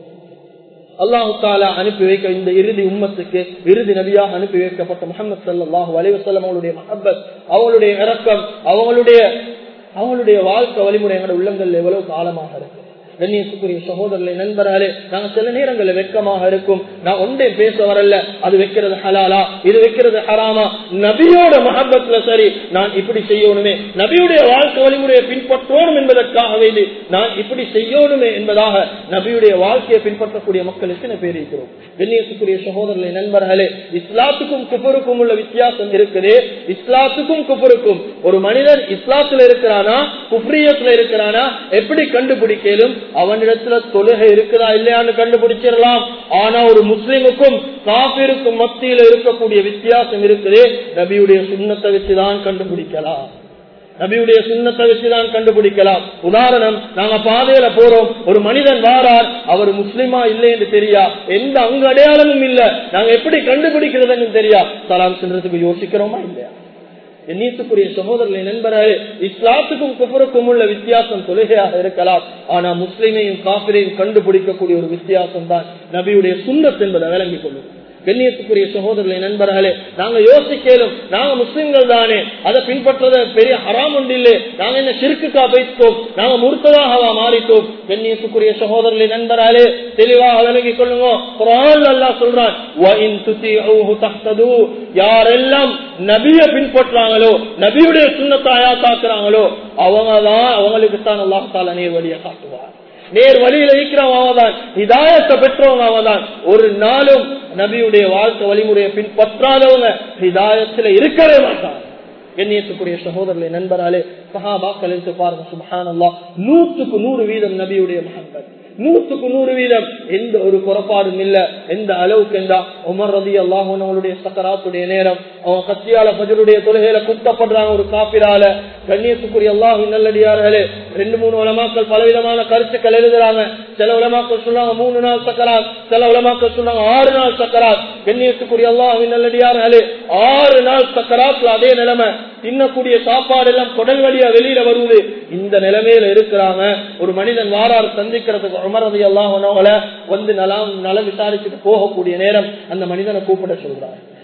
அல்லாஹு தாலா அனுப்பி வைக்க இந்த இறுதி உம்மத்துக்கு இறுதி நபியாக அனுப்பி வைக்கப்பட்ட முகமது சல்லாஹூ அலைவசல்லம் அவங்களுடைய மஹபத் அவங்களுடைய இறக்கம் அவங்களுடைய அவங்களுடைய வாழ்க்கை வழிமுறை எங்களோட உள்ளங்கள் எவ்வளவு காலமாக இருக்கு கண்ணியத்துக்குரிய சகோதரர்களை நண்பர்களே நாங்க சில நேரங்களில் வெட்கமாக இருக்கும் நான் ஒன்றே பேச வரல அது வைக்கிறது ஹலாலா இது வைக்கிறது ஹராமா நபியோட மஹபத்துல சரி நான் இப்படி செய்யணுமே நபியுடைய வாழ்க்கை வழிமுறையை பின்பற்றணும் என்பதற்காக வேண்டி நான் இப்படி செய்யணுமே என்பதாக நபியுடைய வாழ்க்கையை பின்பற்றக்கூடிய மக்கள் எத்தனை பேர் இருக்கிறோம் கண்ணியத்துக்குரிய சகோதரர்களை நண்பர்களே இஸ்லாத்துக்கும் குப்பருக்கும் உள்ள வித்தியாசம் இருக்குது இஸ்லாத்துக்கும் குப்பருக்கும் ஒரு மனிதன் இஸ்லாத்துல இருக்கிறானா குப்ரியத்துல இருக்கிறானா எப்படி கண்டுபிடிக்கலும் அவனிடத்துல தொழுகை இருக்குதா இல்லையான்னு கண்டுபிடிச்சிடலாம் ஆனா ஒரு முஸ்லிமுக்கும் காபிருக்கும் மத்தியில இருக்கக்கூடிய வித்தியாசம் இருக்குது நபியுடைய சுண்ணத்தை வச்சுதான் கண்டுபிடிக்கலாம் நபியுடைய சுண்ணத்தை வச்சுதான் கண்டுபிடிக்கலாம் உதாரணம் நாங்க பாதையில போறோம் ஒரு மனிதன் வாரார் அவர் முஸ்லிமா இல்லை என்று தெரியா எந்த அங்க அடையாளமும் இல்ல நாங்க எப்படி கண்டுபிடிக்கிறதுன்னு தெரியா சலாம் சென்றதுக்கு யோசிக்கிறோமா இல்லையா எண்ணீத்துக்குரிய சகோதரர்களை நண்பர்களே இஸ்லாத்துக்கும் குஃபருக்கும் உள்ள வித்தியாசம் தொழுகையாக இருக்கலாம் ஆனா முஸ்லிமையும் காபிரையும் கண்டுபிடிக்கக்கூடிய ஒரு வித்தியாசம் தான் நபியுடைய சுண்ணத் என்பதை விளங்கிக் கொள்ளும் கண்ணியத்துக்குரிய சகோதரர்களை நண்பர்களே நாங்க யோசிக்கலும் நாங்க முஸ்லிம்கள் தானே அதை பின்பற்றத பெரிய ஹராம் ஒன்று இல்லை நாங்க என்ன சிறுக்குக்கா வைத்தோம் நாங்க முறுத்ததாகவா மாறிட்டோம் கண்ணியத்துக்குரிய சகோதரர்களை நண்பர்களே தெளிவாக விளங்கிக் கொள்ளுங்க குரான் அல்லாஹ் சொல்றான் "வ இன் துதிஊஹு தஹ்தது." யாரெல்லாம் நபிய பின்பற்றாங்களோ நபியுடைய சுண்ணத்தை ஆயாத்தாக்குறாங்களோ அவங்க தான் அவங்களுக்கு தான் அல்லாஹ் தால நேர் வழியை காட்டுவார் நேர் வழியில இருக்கிறவங்க அவதான் ஹிதாயத்தை பெற்றவங்க அவதான் ஒரு நாளும் நபியுடைய வாழ்க்கை வழிமுறையை பின்பற்றாதவங்க ஹிதாயத்துல இருக்கவே மாட்டாங்க கண்ணியத்துக்குரிய சகோதரர்களை நண்பராலே சஹாபாக்கள் எடுத்து பாருங்க சுபஹானல்லாஹ் நூற்றுக்கு நூறு வீதம் நபியுடைய மகன்கள் நூற்றுக்கு நூறு வீதம் எந்த ஒரு குறைபாடும் இல்ல எந்த அளவுக்கு இருந்தா உமர் ரதி அல்லாஹனுடைய சக்கராத்துடைய நேரம் அவன் கத்தியால பஜருடைய தொழுகையில குத்தப்படுறாங்க ஒரு காப்பிரால கண்ணியத்துக்குரிய அல்லாஹு நல்லடியார்களே ரெண்டு மூணு உலமாக்கள் பலவிதமான கருத்துக்கள் எழுதுறாங்க சில உலமாக்கள் சொன்னாங்க மூணு நாள் சக்கராத் சில உலமாக்கள் சொன்னாங்க ஆறு நாள் சக்கராத் கண்ணியத்துக்குரிய அல்லாஹு நல்லடியார்களே ஆறு நாள் சக்கராத்ல அதே நிலைமை தின்னக்கூடிய சாப்பாடு எல்லாம் குடல் வழியா வெளியில வருவது இந்த நிலைமையில இருக்கிறாங்க ஒரு மனிதன் வாரார் சந்திக்கிறதுக்கு உமரது எல்லாம் வந்து நலம் நலம் விசாரிச்சுட்டு போகக்கூடிய நேரம் அந்த மனிதனை கூப்பிட சொல்றார்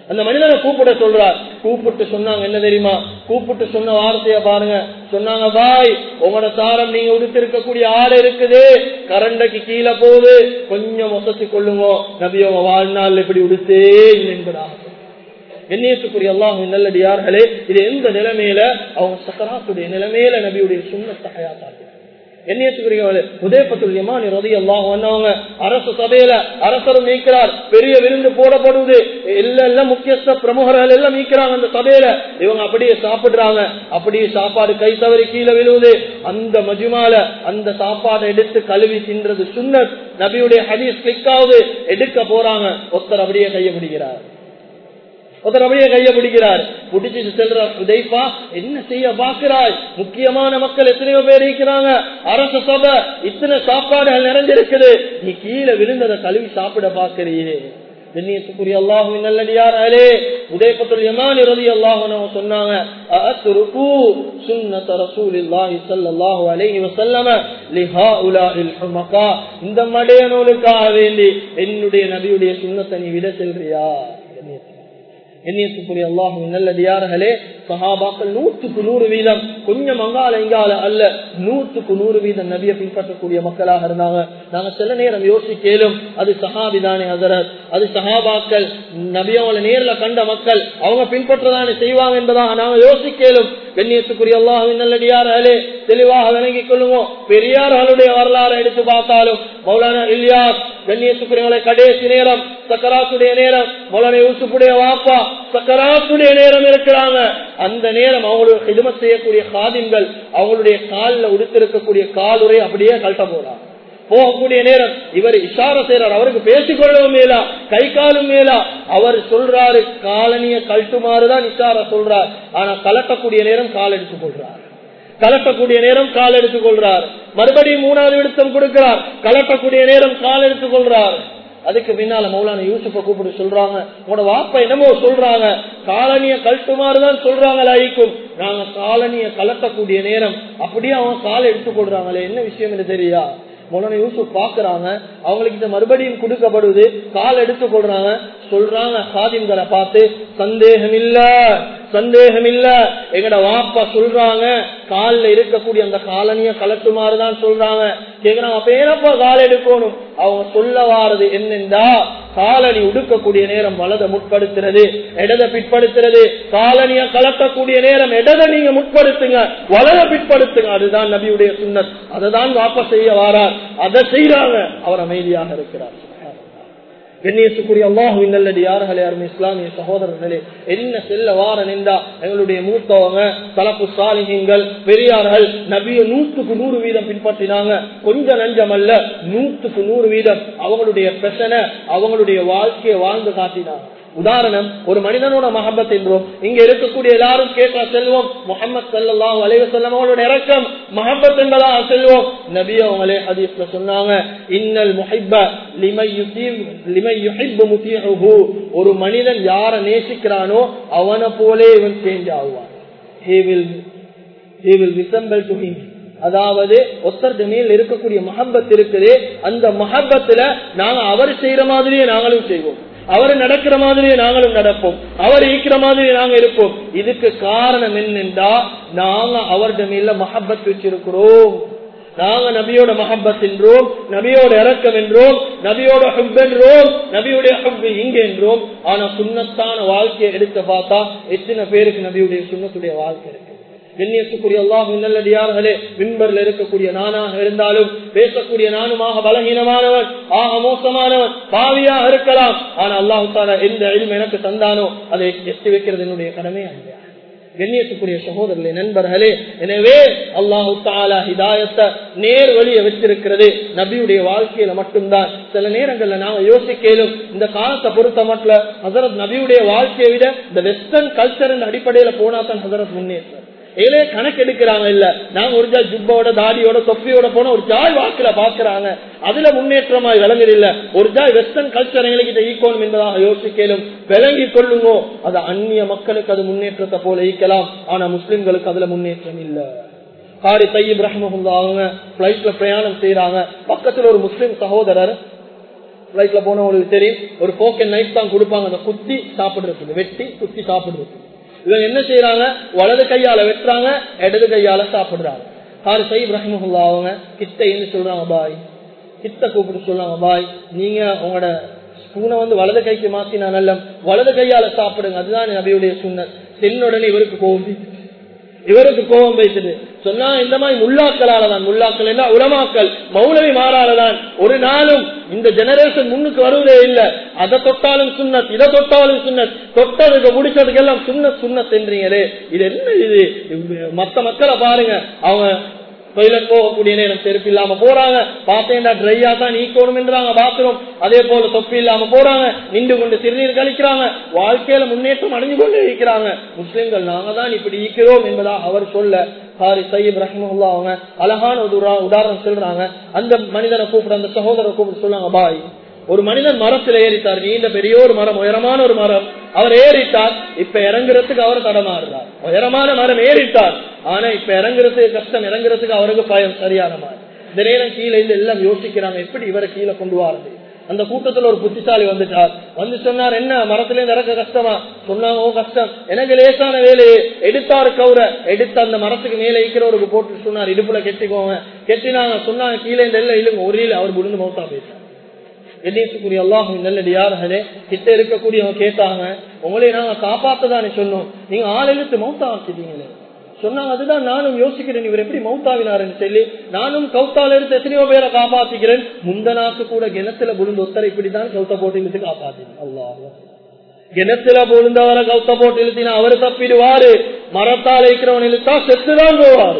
அந்த மனிதனை கூப்பிட சொல்றார் கூப்பிட்டு சொன்னாங்க என்ன தெரியுமா கூப்பிட்டு சொன்ன வார்த்தைய பாருங்க சொன்னாங்க பாய் உங்களோட சாரம் நீங்க உடுத்திருக்கக்கூடிய ஆடு இருக்குது கரண்டைக்கு கீழே போகுது கொஞ்சம் வசதி கொள்ளுங்க நபி உங்க வாழ்நாள் இப்படி உடுத்தே என்பதாக கண்ணியத்துக்குரிய அல்லாஹ் நல்லடியார்களே இது எந்த நிலைமையில அவங்க சக்கராத்துடைய நிலைமையில நபியுடைய சுண்ணத்தை ஹயாத்தாங்க அரசு சபையில அரசரும் நீக்கிறார் பெரிய விருந்து போடப்படுவது எல்லாம் முக்கியஸ்த பிரமுகர்கள் எல்லாம் நீக்கிறாங்க அந்த சபையில இவங்க அப்படியே சாப்பிடுறாங்க அப்படியே சாப்பாடு கை தவறி கீழே விழுவுது அந்த மஜுமால அந்த சாப்பாடை எடுத்து கழுவி தின்றது சுண்ணத் நபியுடைய ஹதீஸ் கிளிக் ஆகுது எடுக்க போறாங்க ஒருத்தர் அப்படியே கைய பிடிக்கிறார் ஒருத்தர் அப்படியே கைய பிடிக்கிறார் பிடிச்சிட்டு செல்றார் உதைப்பா என்ன செய்ய பாக்குறாய் முக்கியமான மக்கள் எத்தனையோ பேர் இருக்கிறாங்க அரசு சபை இத்தனை சாப்பாடுகள் நிறைஞ்சிருக்குது நீ கீழே விழுந்ததை கழுவி சாப்பிட பாக்குறியே கண்ணியத்துக்குரிய அல்லாஹுவின் நல்லடியாரே உதயபத்துல் யமான் ரதி அல்லாஹு சொன்னாங்க அஅத்ருக்கு சுன்னத ரசூலில்லாஹி ஸல்லல்லாஹு அலைஹி வஸல்லம லிஹாஉலாஇல் ஹுமகா இந்த மடையனோலுக்காக வேண்டி என்னுடைய நபியுடைய சுன்னத்தை நீ விட செல்றியா எண்ணியத்துக்குரிய அல்லாஹும் நல்லடியார்களே சஹாபாக்கள் நூற்றுக்கு நூறு வீதம் கொஞ்சம் அங்கால இங்கால அல்ல நூற்றுக்கு நூறு வீதம் நபியை பின்பற்றக்கூடிய மக்களாக இருந்தாங்க நாங்க சில நேரம் யோசிக்கலும் அது சஹாபி தானே ஹசரத் அது சஹாபாக்கள் நபியாவளை நேர்ல கண்ட மக்கள் அவங்க பின்பற்றதானே செய்வாங்க என்பதாக நாங்க யோசிக்கலும் கண்ணியத்துக்குரிய அல்லாஹுவின் நல்லடியார்களே தெளிவாக விளங்கிக் கொள்ளுவோம் பெரியார்களுடைய வரலாறு எடுத்து பார்த்தாலும் மௌலானா இல்லியாஸ் கண்ணியத்துக்குரியவங்களை கடைசி நேரம் சக்கராத்துடைய நேரம் மௌலானா யூசுப்புடைய வாப்பா சக்கராத்துடைய நேரம் இருக்கிறாங்க அந்த நேரம் அவங்களுக்கு ஹிதமத் செய்யக்கூடிய காதின்கள் அவங்களுடைய காலில் உடுத்திருக்கக்கூடிய காலுரை அப்படியே கழட்ட போறாங்க போகக்கூடிய நேரம் இவர் இஷார செய்யறார் அவருக்கு பேசிக்கொள்ளவும் மேலா கை காலும் மேலா அவர் சொல்றாரு காலனிய கழட்டுமாறுதான் இஷார சொல்றார் ஆனா கலட்டக்கூடிய நேரம் கால் எடுத்துக் கொள்றார் கலட்டக்கூடிய நேரம் கால் எடுத்துக் கொள்றார் மறுபடியும் மூணாவது விடுத்தம் கொடுக்கிறார் கலட்டக்கூடிய நேரம் கால் எடுத்துக் கொள்றார் அதுக்கு பின்னால மௌலான யூசுப்ப கூப்பிட்டு சொல்றாங்க உங்களோட வாப்பா என்னமோ சொல்றாங்க காலனிய கழட்டுமாறுதான் சொல்றாங்க லாய்க்கும் நாங்க காலனிய கலட்டக்கூடிய நேரம் அப்படியே அவங்க காலை எடுத்துக் கொள்றாங்களே என்ன விஷயம் என்று தெரியா மௌலான யூசுப் பாக்குறாங்க அவங்களுக்கு இந்த மறுபடியும் கொடுக்கப்படுது கால் எடுத்து கொள்றாங்க சொல்றாங்க சாதிம்களை பார்த்து சந்தேகம் இல்ல சந்தேகம் இல்ல எங்கட வாப்பா சொல்றாங்க காலில் இருக்கக்கூடிய அந்த காலனிய கலட்டுமாறுதான் சொல்றாங்க கேக்குறாங்க அப்ப ஏனப்பா கால் எடுக்கணும் அவங்க சொல்ல வாரது என்னென்றா காலனி உடுக்கக்கூடிய நேரம் வலதை முற்படுத்துறது இடதை பிற்படுத்துறது காலனிய கலக்கக்கூடிய நேரம் இடதை நீங்க முற்படுத்துங்க வலத பிற்படுத்துங்க அதுதான் நபியுடைய சுண்ணத் அதை தான் வாப்ப செய்ய வாரார் அதை செய்யறாங்க அவர் அமைதியாக இருக்கிறார் கண்ணியத்துக்குரிய அல்லாஹுவின் நல்லது யார்களே யாருமே இஸ்லாமிய சகோதரர்களே என்ன செல்ல வார நின்றா எங்களுடைய மூத்தவங்க தலப்பு சாலிகங்கள் பெரியார்கள் நபிய நூற்றுக்கு நூறு வீதம் பின்பற்றினாங்க கொஞ்சம் நஞ்சம் அல்ல நூற்றுக்கு நூறு வீதம் அவங்களுடைய பிரச்சனை அவங்களுடைய வாழ்க்கையை வாழ்ந்து காட்டினாங்க உதாரணம் ஒரு மனிதனோட மஹபத் என்றோம் இங்க இருக்கக்கூடிய எல்லாரும் கேட்டா செல்வோம் முகமது சல்லாஹ் அலைவ செல்லம் அவங்களோட இறக்கம் மஹபத் என்பதாக செல்வோம் நபி அவங்களே ஹதீஸ்ல சொன்னாங்க இன்னல் முஹிப்ப லிமை யுஹிப்பு முத்தியஹு ஒரு மனிதன் யார நேசிக்கிறானோ அவனை போலே இவன் சேஞ்ச் ஆகுவான் he will he will resemble to him அதாவது ஒத்தர் மேல் இருக்கக்கூடிய மஹபத் இருக்குது அந்த மஹபத்துல நாங்க அவர் செய்யற மாதிரியே நாங்களும் செய்வோம் அவர் நடக்கிற மாதிரியே நாங்களும் நடப்போம் அவர் ஈக்கிற மாதிரி நாங்க இருப்போம் இதுக்கு காரணம் என்னென்றா நாங்க அவருடைய மேல மஹபத் வச்சிருக்கிறோம் நாங்க நபியோட மஹபத் என்றோம் நபியோட இறக்கம் என்றோம் நபியோட ஹுப் என்றோம் நபியுடைய ஹுப் இங்க என்றோம் ஆனா சுண்ணத்தான வாழ்க்கையை எடுத்து பார்த்தா எத்தனை பேருக்கு நபியுடைய சுண்ணத்துடைய வாழ்க்கை இருக்கு கண்ணியத்துக்குரிய அல்லாஹ் நல்லடியார்களே மின்பர்ல இருக்கக்கூடிய நானாக இருந்தாலும் பேசக்கூடிய நானுமாக பலகீனமானவன் ஆக மோசமானவன் பாவியாக இருக்கலாம் ஆனா அல்லாஹு தாலா எந்த எளிமை எனக்கு தந்தானோ அதை எத்தி வைக்கிறது என்னுடைய கடமை அல்ல கண்ணியத்துக்குரிய சகோதரர்களே நண்பர்களே எனவே அல்லாஹு தாலா ஹிதாயத்தை நேர் வழியை வச்சிருக்கிறது நபியுடைய வாழ்க்கையில மட்டும்தான் சில நேரங்கள்ல நாங்க யோசிக்கலும் இந்த காலத்தை பொறுத்த மட்டும் ஹசரத் நபியுடைய வாழ்க்கையை விட இந்த வெஸ்டர்ன் கல்ச்சர் அடிப்படையில போனா தான் ஹசரத் முன்னேற்றம் ஏழே கணக்கு எடுக்கிறாங்க இல்ல நாங்க ஒரு ஜாய் ஜுப்போட தாடியோட தொப்பியோட போன ஒரு ஜாய் வாக்குல பாக்குறாங்க அதுல முன்னேற்றமாய் விளங்குது இல்ல ஒரு ஜாய் வெஸ்டர்ன் கல்ச்சர் எங்களுக்கு ஈக்கோணும் என்பதாக யோசிக்கலும் விளங்கி கொள்ளுங்க அது அந்நிய மக்களுக்கு அது முன்னேற்றத்தை போல ஈக்கலாம் ஆனா முஸ்லிம்களுக்கு அதுல முன்னேற்றம் இல்ல காரி தையீப் ரஹ்மஹுல்லா அவங்க பிளைட்ல பிரயாணம் செய்யறாங்க பக்கத்துல ஒரு முஸ்லிம் சகோதரர் ஃபிளைட்ல போனவங்களுக்கு தெரியும் ஒரு போக் அண்ட் நைட் தான் கொடுப்பாங்க அந்த குத்தி சாப்பிடுறதுக்கு வெட்டி குத்தி சாப்பிடுறதுக்கு இவங்க என்ன செய்யறாங்க வலது கையால வெட்டுறாங்க இடது கையால சாப்பிடுறாங்க ஹாரி சைப் ரஹிமஹுல்லா அவங்க கிட்ட இருந்து சொல்றாங்க பாய் கிட்ட கூப்பிட்டு சொல்றாங்க பாய் நீங்க உங்களோட ஸ்பூனை வந்து வலது கைக்கு மாத்தினா நல்ல வலது கையால சாப்பிடுங்க அதுதான் நபியுடைய சுண்ண சென்னுடனே இவருக்கு கோபம் வைத்துச்சு. இவருக்கு கோபம் வைத்தது சொன்னா இந்த மாதிரி முல்லாக்களால தான் முல்லாக்கள் என்ன உலமாக்கள் மௌலவி மாறாலதான் ஒரு நாளும் இந்த ஜெனரேஷன் முன்னுக்கு வருவதே இல்ல அதை தொட்டாலும் சுண்ணத் இதை தொட்டாலும் சுண்ணத் தொட்டதுக்கு முடிச்சதுக்கு எல்லாம் சுண்ணத் சுண்ணத் என்றீங்களே இது என்ன இது மத்த மக்களை பாருங்க அவங்க டொய்லெட் போகக்கூடிய நேரம் செருப்பு இல்லாம போறாங்க பார்த்தேன்டா ட்ரையா தான் நீக்கணும் என்றாங்க பாத்ரூம் அதே போல தொப்பி இல்லாம போறாங்க நின்று கொண்டு சிறுநீர் கழிக்கிறாங்க வாழ்க்கையில முன்னேற்றம் அடைஞ்சு கொண்டு இருக்கிறாங்க முஸ்லிம்கள் நாங்க தான் இப்படி இருக்கிறோம் என்பதா அவர் சொல்ல ஹாரி சையீப் ரஹ்மஹுல்லா அவங்க அழகான ஒரு உரா- உதாரணம் சொல்றாங்க அந்த மனிதனை கூப்பிட அந்த சகோதரரை கூப்பிட்டு சொல்லுவாங்க பாய் ஒரு மனிதன் மரத்தில் ஏறிட்டார் நீண்ட பெரிய ஒரு மரம் உயரமான ஒரு மரம் அவர் ஏறிட்டார் இப்ப இறங்குறதுக்கு அவர் தடமாறுறார் உயரமான மரம் ஏறிட்டார் ஆனா இப்ப இறங்குறதுக்கு கஷ்டம் இறங்குறதுக்கு அவருக்கு பயம் சரியான மாதிரி இந்த நேரம் கீழே இருந்து எல்லாம் யோசிக்கிறாங்க எப்படி இவரை கீழே கொண்டு வாருது அந்த கூட்டத்துல ஒரு புத்திசாலி வந்துட்டார் வந்து சொன்னார் என்ன மரத்துல இருந்து இறக்க கஷ்டமா சொன்னாங்க "ஓ, கஷ்டம் எனக்கு லேசான வேலையை எடுத்தாரு கவுர எடுத்து அந்த மரத்துக்கு மேல இருக்கிறவருக்கு போட்டு சொன்னார் இடுப்புல கெட்டிக்கோங்க கெட்டினாங்க சொன்னாங்க கீழே இருந்து எல்லாம் இழுங்க ஒரு இல அவர் விழுந்து மௌத்தா போயிட்டார் எண்ணியத்துக்குரிய அல்லாஹும் நல்லடியார்களே கிட்ட இருக்கக்கூடியவங்க கேட்டாங்க உங்களே நாங்க காப்பாத்ததானே சொன்னோம் நீங்க ஆள் எழுத்து மௌத்தா ஆக்கிட்டீங்களே சொன்னாங்க அதுதான் நானும் யோசிக்கிறேன் இவர் எப்படி மௌத்தாவினாருன்னு சொல்லி நானும் கௌத்தால இருந்து எத்தனையோ பேரை காப்பாத்திக்கிறேன் முந்தனாக்கு கூட கிணத்துல விழுந்து ஒத்தரை இப்படிதான் கௌத்த போட்டு இழுத்து காப்பாத்தினேன் அல்லாஹ் கிணத்துல விழுந்தவரை கௌத்த போட்டு இழுத்தினா அவரு தப்பிடுவாரு மரத்தால் இருக்கிறவன் இழுத்தா செத்துதான் போவாரு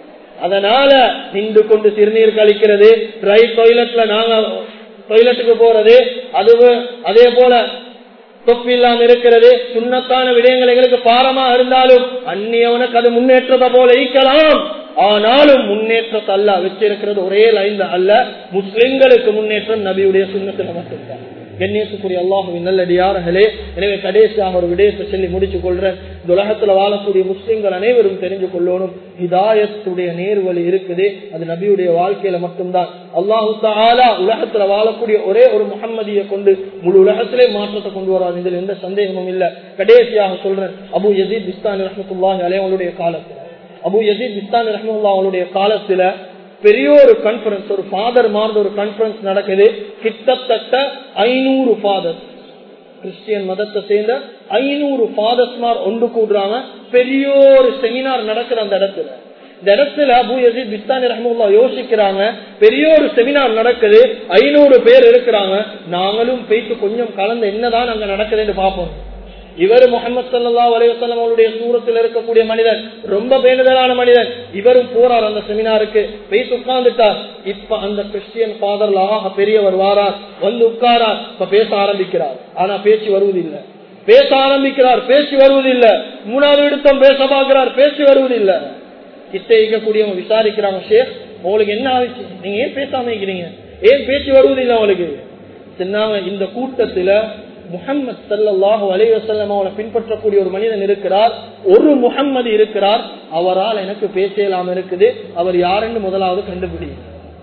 அதனால நின்று கொண்டு சிறுநீர் கழிக்கிறது ட்ரை டாய்லெட்ல நாங்க டாய்லெட்டுக்கு போறது அதுவு அதே போல தொப்பி இல்லாம இருக்கிறது சுண்ணத்தான விடயங்கள் எங்களுக்கு பாரமா இருந்தாலும் அந்நியவனுக்கு அது முன்னேற்றத்தை போல ஈக்கலாம் ஆனாலும் முன்னேற்றத்தை அல்ல வச்சிருக்கிறது ஒரே லைன் அல்ல முஸ்லிம்களுக்கு முன்னேற்றம் நபியுடைய சுண்ணத்துல மட்டும்தான் கண்ணியத்துக்குரிய அல்லாஹுவின் நல்லடியார்களே எனவே கடைசியாக ஒரு விடயத்தை சொல்லி முடிச்சுக் கொள்றேன் இந்த உலகத்துல வாழக்கூடிய முஸ்லிம்கள் அனைவரும் தெரிஞ்சு கொள்ளணும் ஹிதாயத்துடைய நேர்வழி இருக்குது அது நபியுடைய வாழ்க்கையில மட்டும்தான் அல்லாஹு தாலா உலகத்துல வாழக்கூடிய ஒரே ஒரு முகம்மதியை கொண்டு முழு உலகத்திலே மாற்றத்தை கொண்டு வராது இதில் எந்த சந்தேகமும் இல்ல கடைசியாக சொல்றேன் அபு யசீத் பிஸ்தானி ரஹமத்துல்லாஹி அலைஹி அவங்களுடைய காலத்துல அபு யசீத் பிஸ்தானி ரஹமுல்லா அவங்களுடைய காலத்துல பெரிய ஒரு கான்பரன்ஸ் ஒரு ஃபாதர் மார்ந்த ஒரு கான்பரன்ஸ் நடக்குது கிட்டத்தட்ட ஐநூறு ஃபாதர் கிறிஸ்டியன் மதத்தை சேர்ந்த ஐநூறு ஃபாதர்ஸ்மார் ஒன்று கூடுறாங்க பெரிய ஒரு செமினார் நடக்குற அந்த இடத்துல இந்த இடத்துல அபு யசீத் பிஸ்தானி ரஹமுல்லா யோசிக்கிறாங்க பெரிய ஒரு செமினார் நடக்குது ஐநூறு பேர் இருக்கிறாங்க நாங்களும் போயிட்டு கொஞ்சம் கலந்து என்னதான் அங்க நடக்குதுன்னு பார்ப்போம் இவர் முகமது சல்லா அலைவசல்லம் அவருடைய சூரத்தில் இருக்கக்கூடிய மனிதன் ரொம்ப பேணுதலான மனிதன் இவரும் போறார் அந்த செமினாருக்கு போய் உட்கார்ந்துட்டார் இப்ப அந்த கிறிஸ்டியன் ஃபாதர்ல ஆக பெரியவர் வாரார் வந்து உட்காரார் இப்ப பேச ஆரம்பிக்கிறார் ஆனா பேச்சு வருவதில்லை பேச ஆரம்பிக்கிறார் பேச்சு வருவதில்லை மூணாவது எடுத்தம் பேச பார்க்கிறார் பேச்சு வருவதில்லை கிட்ட இருக்கக்கூடியவங்க விசாரிக்கிறாங்க ஷேக் உங்களுக்கு என்ன ஆச்சு நீங்க ஏன் பேசாம இருக்கிறீங்க ஏன் பேச்சு வருவதில்லை உங்களுக்கு சொன்னாங்க இந்த கூட்டத்துல முகம்மது சல்லாஹு அலைவசல்லம் அவனை பின்பற்றக்கூடிய ஒரு மனிதன் இருக்கிறார் ஒரு முகம்மது இருக்கிறார் அவரால் எனக்கு பேசலாம இருக்குது அவர் யாருன்னு முதலாவது கண்டுபிடிங்க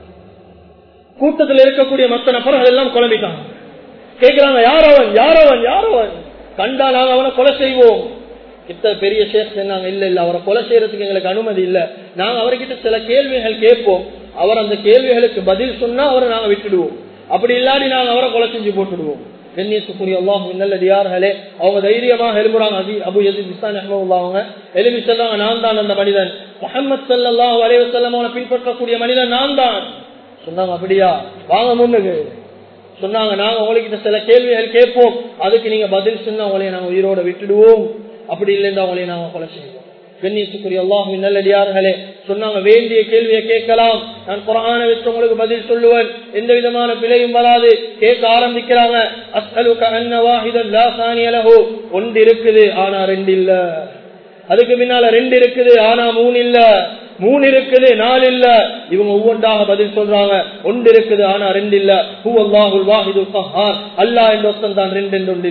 கூட்டத்தில் இருக்கக்கூடிய மற்ற நபர்கள் எல்லாம் குழம்பிட்டாங்க கேட்கிறாங்க யாரவன் யாரவன் யாரவன் கண்டா நாங்க அவனை கொலை செய்வோம் இத்தனை பெரிய ஷேக் சொன்னாங்க இல்ல இல்ல அவரை கொலை செய்யறதுக்கு எங்களுக்கு அனுமதி இல்ல நாங்க அவர்கிட்ட சில கேள்விகள் கேட்போம் அவர் அந்த கேள்விகளுக்கு பதில் சொன்னா அவரை நாங்க விட்டுடுவோம் அப்படி இல்லாடி நாங்க அவரை கொலை செஞ்சு போட்டுடுவோம் கண்ணியத்துக்குரிய அல்லாஹ் நல்லடியார்களே அவங்க தைரியமாக எழுப்புறாங்க அபி அபு யசீத் இஸ்தான் அவங்க எழுப்பி சொல்றாங்க நான் தான் அந்த மனிதன் முகமது சல்லாஹ் அலைவசல்லம் அவனை பின்பற்றக்கூடிய மனிதன் நான் தான் சொன்னாங்க அப்படியா வாங்க முன்னுக்கு சொன்னாங்க நாங்க உங்களுக்கு சில கேள்விகள் கேட்போம் அதுக்கு நீங்க பதில் சொன்னா உங்களைய நாங்க உயிரோட விட்டுடுவோம் அப்படி இல்லைன்னா உங்களைய நாங்க கொலை செய்வோம் கண்ணியத்துக்குரிய அல்லாஹுவின் நல்லடியார்களே சொன்னாங்க வேண்டிய கேள்வியை கேட்கலாம் நான் குரான வச்சு உங்களுக்கு பதில் சொல்லுவேன் எந்த விதமான பிழையும் வராது கேட்க ஆரம்பிக்கிறாங்க அஸ்அலுக அன்ன வாஹிதன் லா சானிய லஹு ஒன்று இருக்குது ஆனா ரெண்டு இல்ல அதுக்கு பின்னால ரெண்டு இருக்குது ஆனா மூணு இல்ல மூணு இருக்குது நாலு இல்ல இவங்க ஒவ்வொன்றாக பதில் சொல்றாங்க ஒன்று இருக்குது ஆனா ரெண்டு இல்ல ஹூ அல்லாஹுல் வாஹிதுல் கஹார் அல்லாஹ் என்ற ஒருத்தன் தான் ரெண்டு என்று ஒன்று இல்ல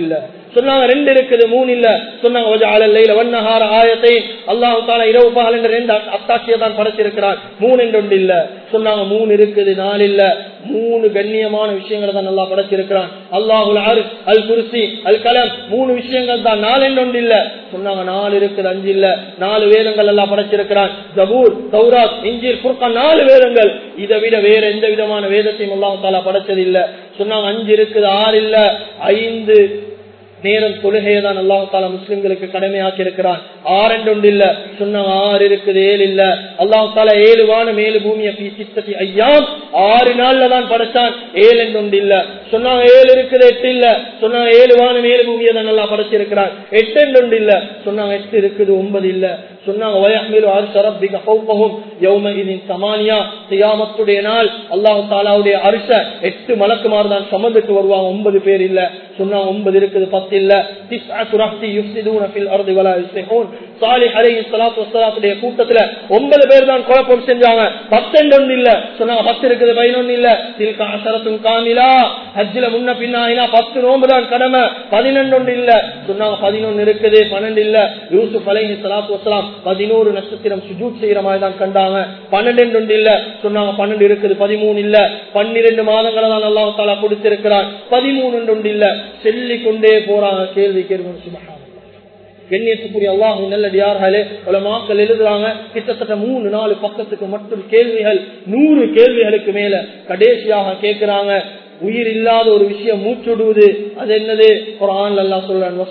சொன்னாங்க ரெண்டு இருக்குது மூணு இல்ல சொன்னாங்க வஜஅலல் வன்னஹார ஆயத்தை அல்லாஹ் தஆலா இரவு பகல் என்ற ரெண்டு அத்தாட்சியை தான் படைச்சிருக்கிறார் மூணு என்று ஒன்று இல்ல சொன்னாங்க மூணு இருக்குது நாலு இல்ல மூணு கண்ணியமான விஷயங்களை தான் நல்லா படைச்சிருக்கிறான் அல்லாஹுல் அரு அல் குருசி அல் கலம் மூணு விஷயங்கள் தான் நாலு என்று ஒன்று இல்ல சொன்னாங்க நாலு இருக்குது அஞ்சு இல்ல நாலு வேதங்கள் எல்லாம் படைச்சிருக்கிறான் ஜபூர் தௌராத் இஞ்சில் புர்கான் நாலு வேதங்கள் இதை விட வேற எந்த விதமான வேதத்தையும் அல்லாஹ் தாலா படைச்சது இல்ல சொன்னாங்க அஞ்சு இருக்குது ஆறு இல்ல ஐந்து நேரம் தொழுகையை தான் அல்லாஹு தாலா முஸ்லிம்களுக்கு கடமையாக்கி இருக்கிறான் ஆறு என்று ஒன்று இல்ல சொன்னாங்க ஆறு இருக்குது ஏழு இல்ல அல்லாஹு தாலா ஏழு வானம் ஏழு பூமியை சித்தத்தி ஐயாம் ஆறு நாள்ல தான் படைச்சான் ஏழு என்று ஒன்று இல்ல சொன்னாங்க ஏழு இருக்குது எட்டு இல்ல சொன்னாங்க ஏழு வானம் ஏழு பூமியை தான் நல்லா படைச்சிருக்கிறான் எட்டு என்று ஒன்று இல்ல சொன்னாங்க எட்டு இருக்குது ஒன்பது இல்ல சொன்னாங்க வயஹ்மிலு அர்ஷ ரப்பிக ஃபௌகஹும் யௌமஇதின் சமானியா கியாமத்துடைய நாள் அல்லாஹ் தஆலாவுடைய அர்ஷ எட்டு மலக்குமார் தான் சுமந்துட்டு வருவாங்க ஒன்பது பேர் இல்ல சொன்னாங்க ஒன்பது இருக்குது பத்து இல்ல திஸ்அத்து ரஹ்தி யுஃப்ஸிதூன ஃபில் அர்தி வலா யுஸ்லிஹூன் சாலிஹ் அலைஹி ஸலாத்து வஸ்ஸலாத்துடைய கூட்டத்துல ஒன்பது பேர் தான் குழப்பம் செஞ்சாங்க பத்தெண்டு ஒன்று இல்ல சொன்னாங்க பத்து இருக்குது பதினொன்னு இல்ல தில்க அசரத்தும் காமிலா ஹஜ்ஜில முன்ன பின்னாயினா பத்து நோம்பு தான் கடமை பதினொன்று ஒன்று இல்ல சொன்னாங்க பதினொன்னு இருக்குது பன்னெண்டு இல்ல யூசுப் அலைஹி ஸலாத்து வஸ்ஸலாம் பதினோரு நட்சத்திரம் சுஜூட் செய்யற மாதிரி தான் கண்டாங்க பன்னெண்டு ஒன்று இல்ல சொன்னாங்க பன்னெண்டு இருக்குது பதிமூணு இல்ல பன்னிரெண்டு மாதங்களை தான் அல்லாஹ் தாலா கொடுத்திருக்கிறான் பதிமூணு ஒன்று இல்ல செல்லிக் கொண்டே போறாங்க கேள்வி கேள்வி சுபஹான் கண்ணியத்துக்குரிய அல்லாஹு நல்லடியார்களே உலமாக்கள் எழுதுறாங்க கிட்டத்தட்ட மூணு நாலு பக்கத்துக்கு மட்டும் கேள்விகள் நூறு கேள்விகளுக்கு மேல கடைசியாக கேட்கிறாங்க உயிர் இல்லாத ஒரு விஷயம் மூச்சுடுவது அது என்னது ஒரு ஆண் அல்லா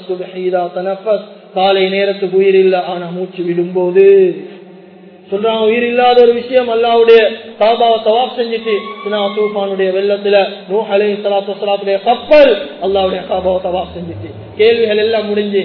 சொல்றான் காலை நேரத்துக்கு உயிர் இல்ல ஆனா மூச்சு விடும்போது சொல்றாங்க உயிர் இல்லாத ஒரு விஷயம் அல்லாவுடைய சாபாவை சவாப் செஞ்சுட்டு தூஃபானுடைய வெள்ளத்துல நூ அலை சலாத்து சலாத்துடைய கப்பல் அல்லாவுடைய சாபாவை சவாப் செஞ்சுட்டு கேள்விகள் எல்லாம் முடிஞ்சு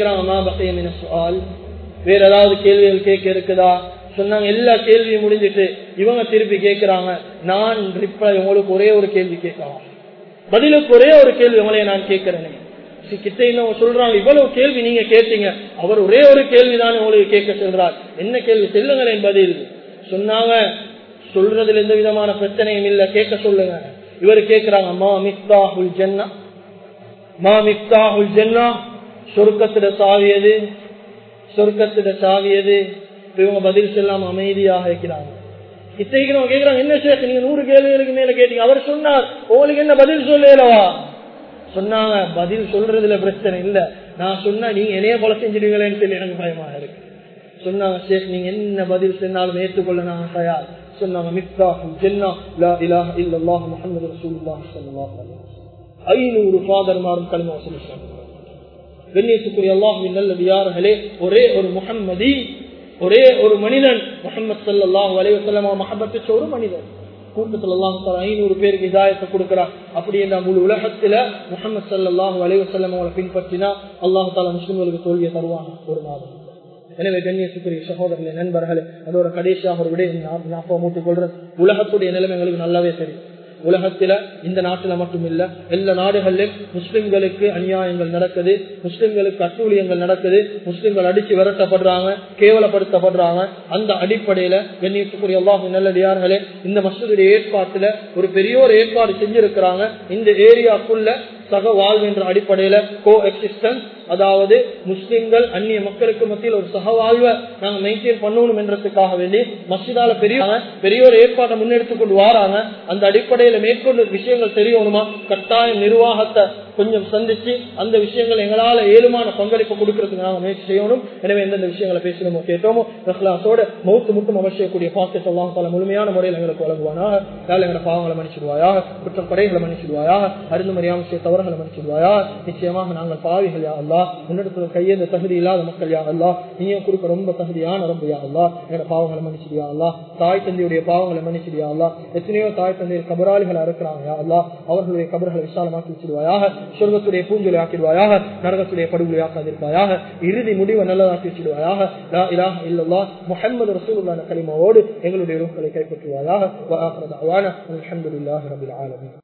கேக்குறாங்க வேற ஏதாவது கேள்விகள் கேட்க இருக்குதா சொன்னாங்க எல்லா கேள்வியும் முடிஞ்சிட்டு இவங்க திருப்பி கேட்கிறாங்க நான் ரிப்ளை உங்களுக்கு ஒரே ஒரு கேள்வி கேட்கலாம் பதிலுக்கு ஒரே ஒரு கேள்வி உங்களைய நான் கேட்கிறேனே கிட்ட இன்னும் சொல்றாங்க இவ்வளவு கேள்வி நீங்க கேட்டீங்க அவர் ஒரே ஒரு கேள்விதான் உங்களுக்கு கேட்க சொல்றார் என்ன கேள்வி செல்லுங்களேன் பதில் சொன்னாங்க சொல்றதுல எந்த விதமான பிரச்சனையும் இல்ல கேட்க சொல்லுங்க இவர் கேட்கிறாங்க மா மிக்தாஹுல் ஜன்னா மா மிக்தாஹுல் ஜன்னா சொர்க்கத்திட சாவியது சொர்க்கத்திட சாவியது இவங்க பதில் சொல்லாம அமைதியாக இருக்கிறாங்க இத்தகைக்கு கேட்கிறாங்க என்ன சேர்த்து நீங்க நூறு கேள்விகளுக்கு மேல கேட்டீங்க அவர் சொன்னார் உங்களுக்கு என்ன பதில் சொல்லலவா சொன்னாங்க பதில் சொல்றதுல பிரச்சனை இல்ல நான் சொன்னா நீங்க என்னைய போல செஞ்சிடுவீங்களேன்னு சொல்லி எனக்கு பயமா இருக்கு சொன்னாங்க ஷேக் நீங்க என்ன பதில் சொன்னாலும் ஏற்றுக்கொள்ள நான் தயார் சொன்னாங்க மிக்தாஹும் ஜென்னா லா இலாஹ இல்லல்லாஹ் முஹம்மது ரசூலுல்லாஹ் ஸல்லல்லாஹு அலைஹி வஸல்லம் ஐநூறு ஃபாதர்மாரும் கலிமா சொல்லிட்டாங்க கண்ணியத்துக்குரிய அல்லாஹுவின் நல்லடியார்களே ஒரே ஒரு முஹம்மதி ஒரே ஒரு மனிதன் முகமது சல்லாஹூ அலைவசல்லமா மஹபத்து ஒரு மனிதன் கூட்டத்தில் எல்லாம் ஐநூறு பேருக்கு இதாயத்தை கொடுக்கிறார் அப்படி என்ற முழு உலகத்துல முகமது சல்லாஹூ அலைவசல்லம் அவங்களை பின்பற்றினா அல்லாஹு தாலா முஸ்லிம்களுக்கு தோல்வியை தருவாங்க ஒரு மாதம் எனவே கண்ணியத்துக்குரிய சகோதரர்களே நண்பர்களே அதோட கடைசியாக ஒரு விட ஞாபகம் மூட்டிக் கொள்றேன் உலகத்துடைய நிலைமை எங்களுக்கு நல்லாவே தெரியும் உலகத்தில இந்த நாட்டுல மட்டும் இல்ல எல்லா நாடுகளிலும் முஸ்லிம்களுக்கு அநியாயங்கள் நடக்குது முஸ்லிம்களுக்கு அட்டூழியங்கள் நடக்குது முஸ்லிம்கள் அடிச்சு விரட்டப்படுறாங்க கேவலப்படுத்தப்படுறாங்க அந்த அடிப்படையில கண்ணியத்துக்குரிய அல்லாஹு நல்லடியார்களே இந்த மசூதுடைய ஏற்பாட்டுல ஒரு பெரிய ஒரு ஏற்பாடு செஞ்சிருக்கிறாங்க இந்த ஏரியாக்குள்ள சக வாழ்வு என்ற அடிப்படையில கோ எக்ஸிஸ்டன்ஸ் அதாவது முஸ்லிம்கள் அந்நிய மக்களுக்கு மத்தியில் ஒரு சக வாழ்வை நாங்க மெயின்டைன் பண்ணணும் என்றதுக்காக வேண்டி மசிதால பெரிய பெரிய ஒரு ஏற்பாட்டை முன்னெடுத்து கொண்டு வராங்க அந்த அடிப்படையில மேற்கொண்டு விஷயங்கள் தெரியணுமா கட்டாயம் நிர்வாகத்தை கொஞ்சம் சந்திச்சு அந்த விஷயங்கள் எங்களால ஏழுமான பங்களிப்பு கொடுக்கறதுக்கு நாங்க முயற்சி செய்யணும் எனவே எந்தெந்த விஷயங்களை பேசணுமோ கேட்டோமோ ரஹ்லாசோட மௌத்து மட்டும் அவசியக்கூடிய பாக்கெட் எல்லாம் பல முழுமையான முறையில் எங்களுக்கு வழங்குவானாக வேலை எங்களை பாவங்களை மன்னிச்சிடுவாயாக குற்றம் குறைகளை மன்னிச்சிடுவாயாக அருந்து மறியாமல் செய்ய தவறுகளை மன்னிச்சிடுவாயா நிச்சயமாக நாங்கள் பாவிகள் யா அல்லா முன்னெடுத்து கையேந்த தகுதி இல்லாத மக்கள் யா அல்லா நீயும் கொடுக்க ரொம்ப தகுதியான ரம்பு யா அல்லா எங்களோட பாவங்களை மன்னிச்சிடியா அல்லா தாய் தந்தையுடைய பாவங்களை மன்னிச்சிடியா அல்லா எத்தனையோ தாய் தந்தையர் கபராளிகள் இருக்கிறாங்க யா அல்லா அவர்களுடைய கபர்களை விசாலமாக்கி வச்சிடுவாயாக சொர்க்கத்துடைய பூஞ்சொலி ஆக்கிடுவாயாக நரகத்துடைய படுகொலை ஆக்காதிருப்பாயாக இறுதி முடிவை நல்லதாக்கி வச்சிடுவாயாக லா இலாஹ இல்லல்லாஹ் முஹம்மது ரசூலுல்லாஹ் கலிமாவோடு எங்களுடைய ரூஹ்களை கைப்பற்றுவாயாக வ ஆഖിറ தஅவானா அல்ஹம்துலில்லாஹி ரப்பில் ஆலமீன்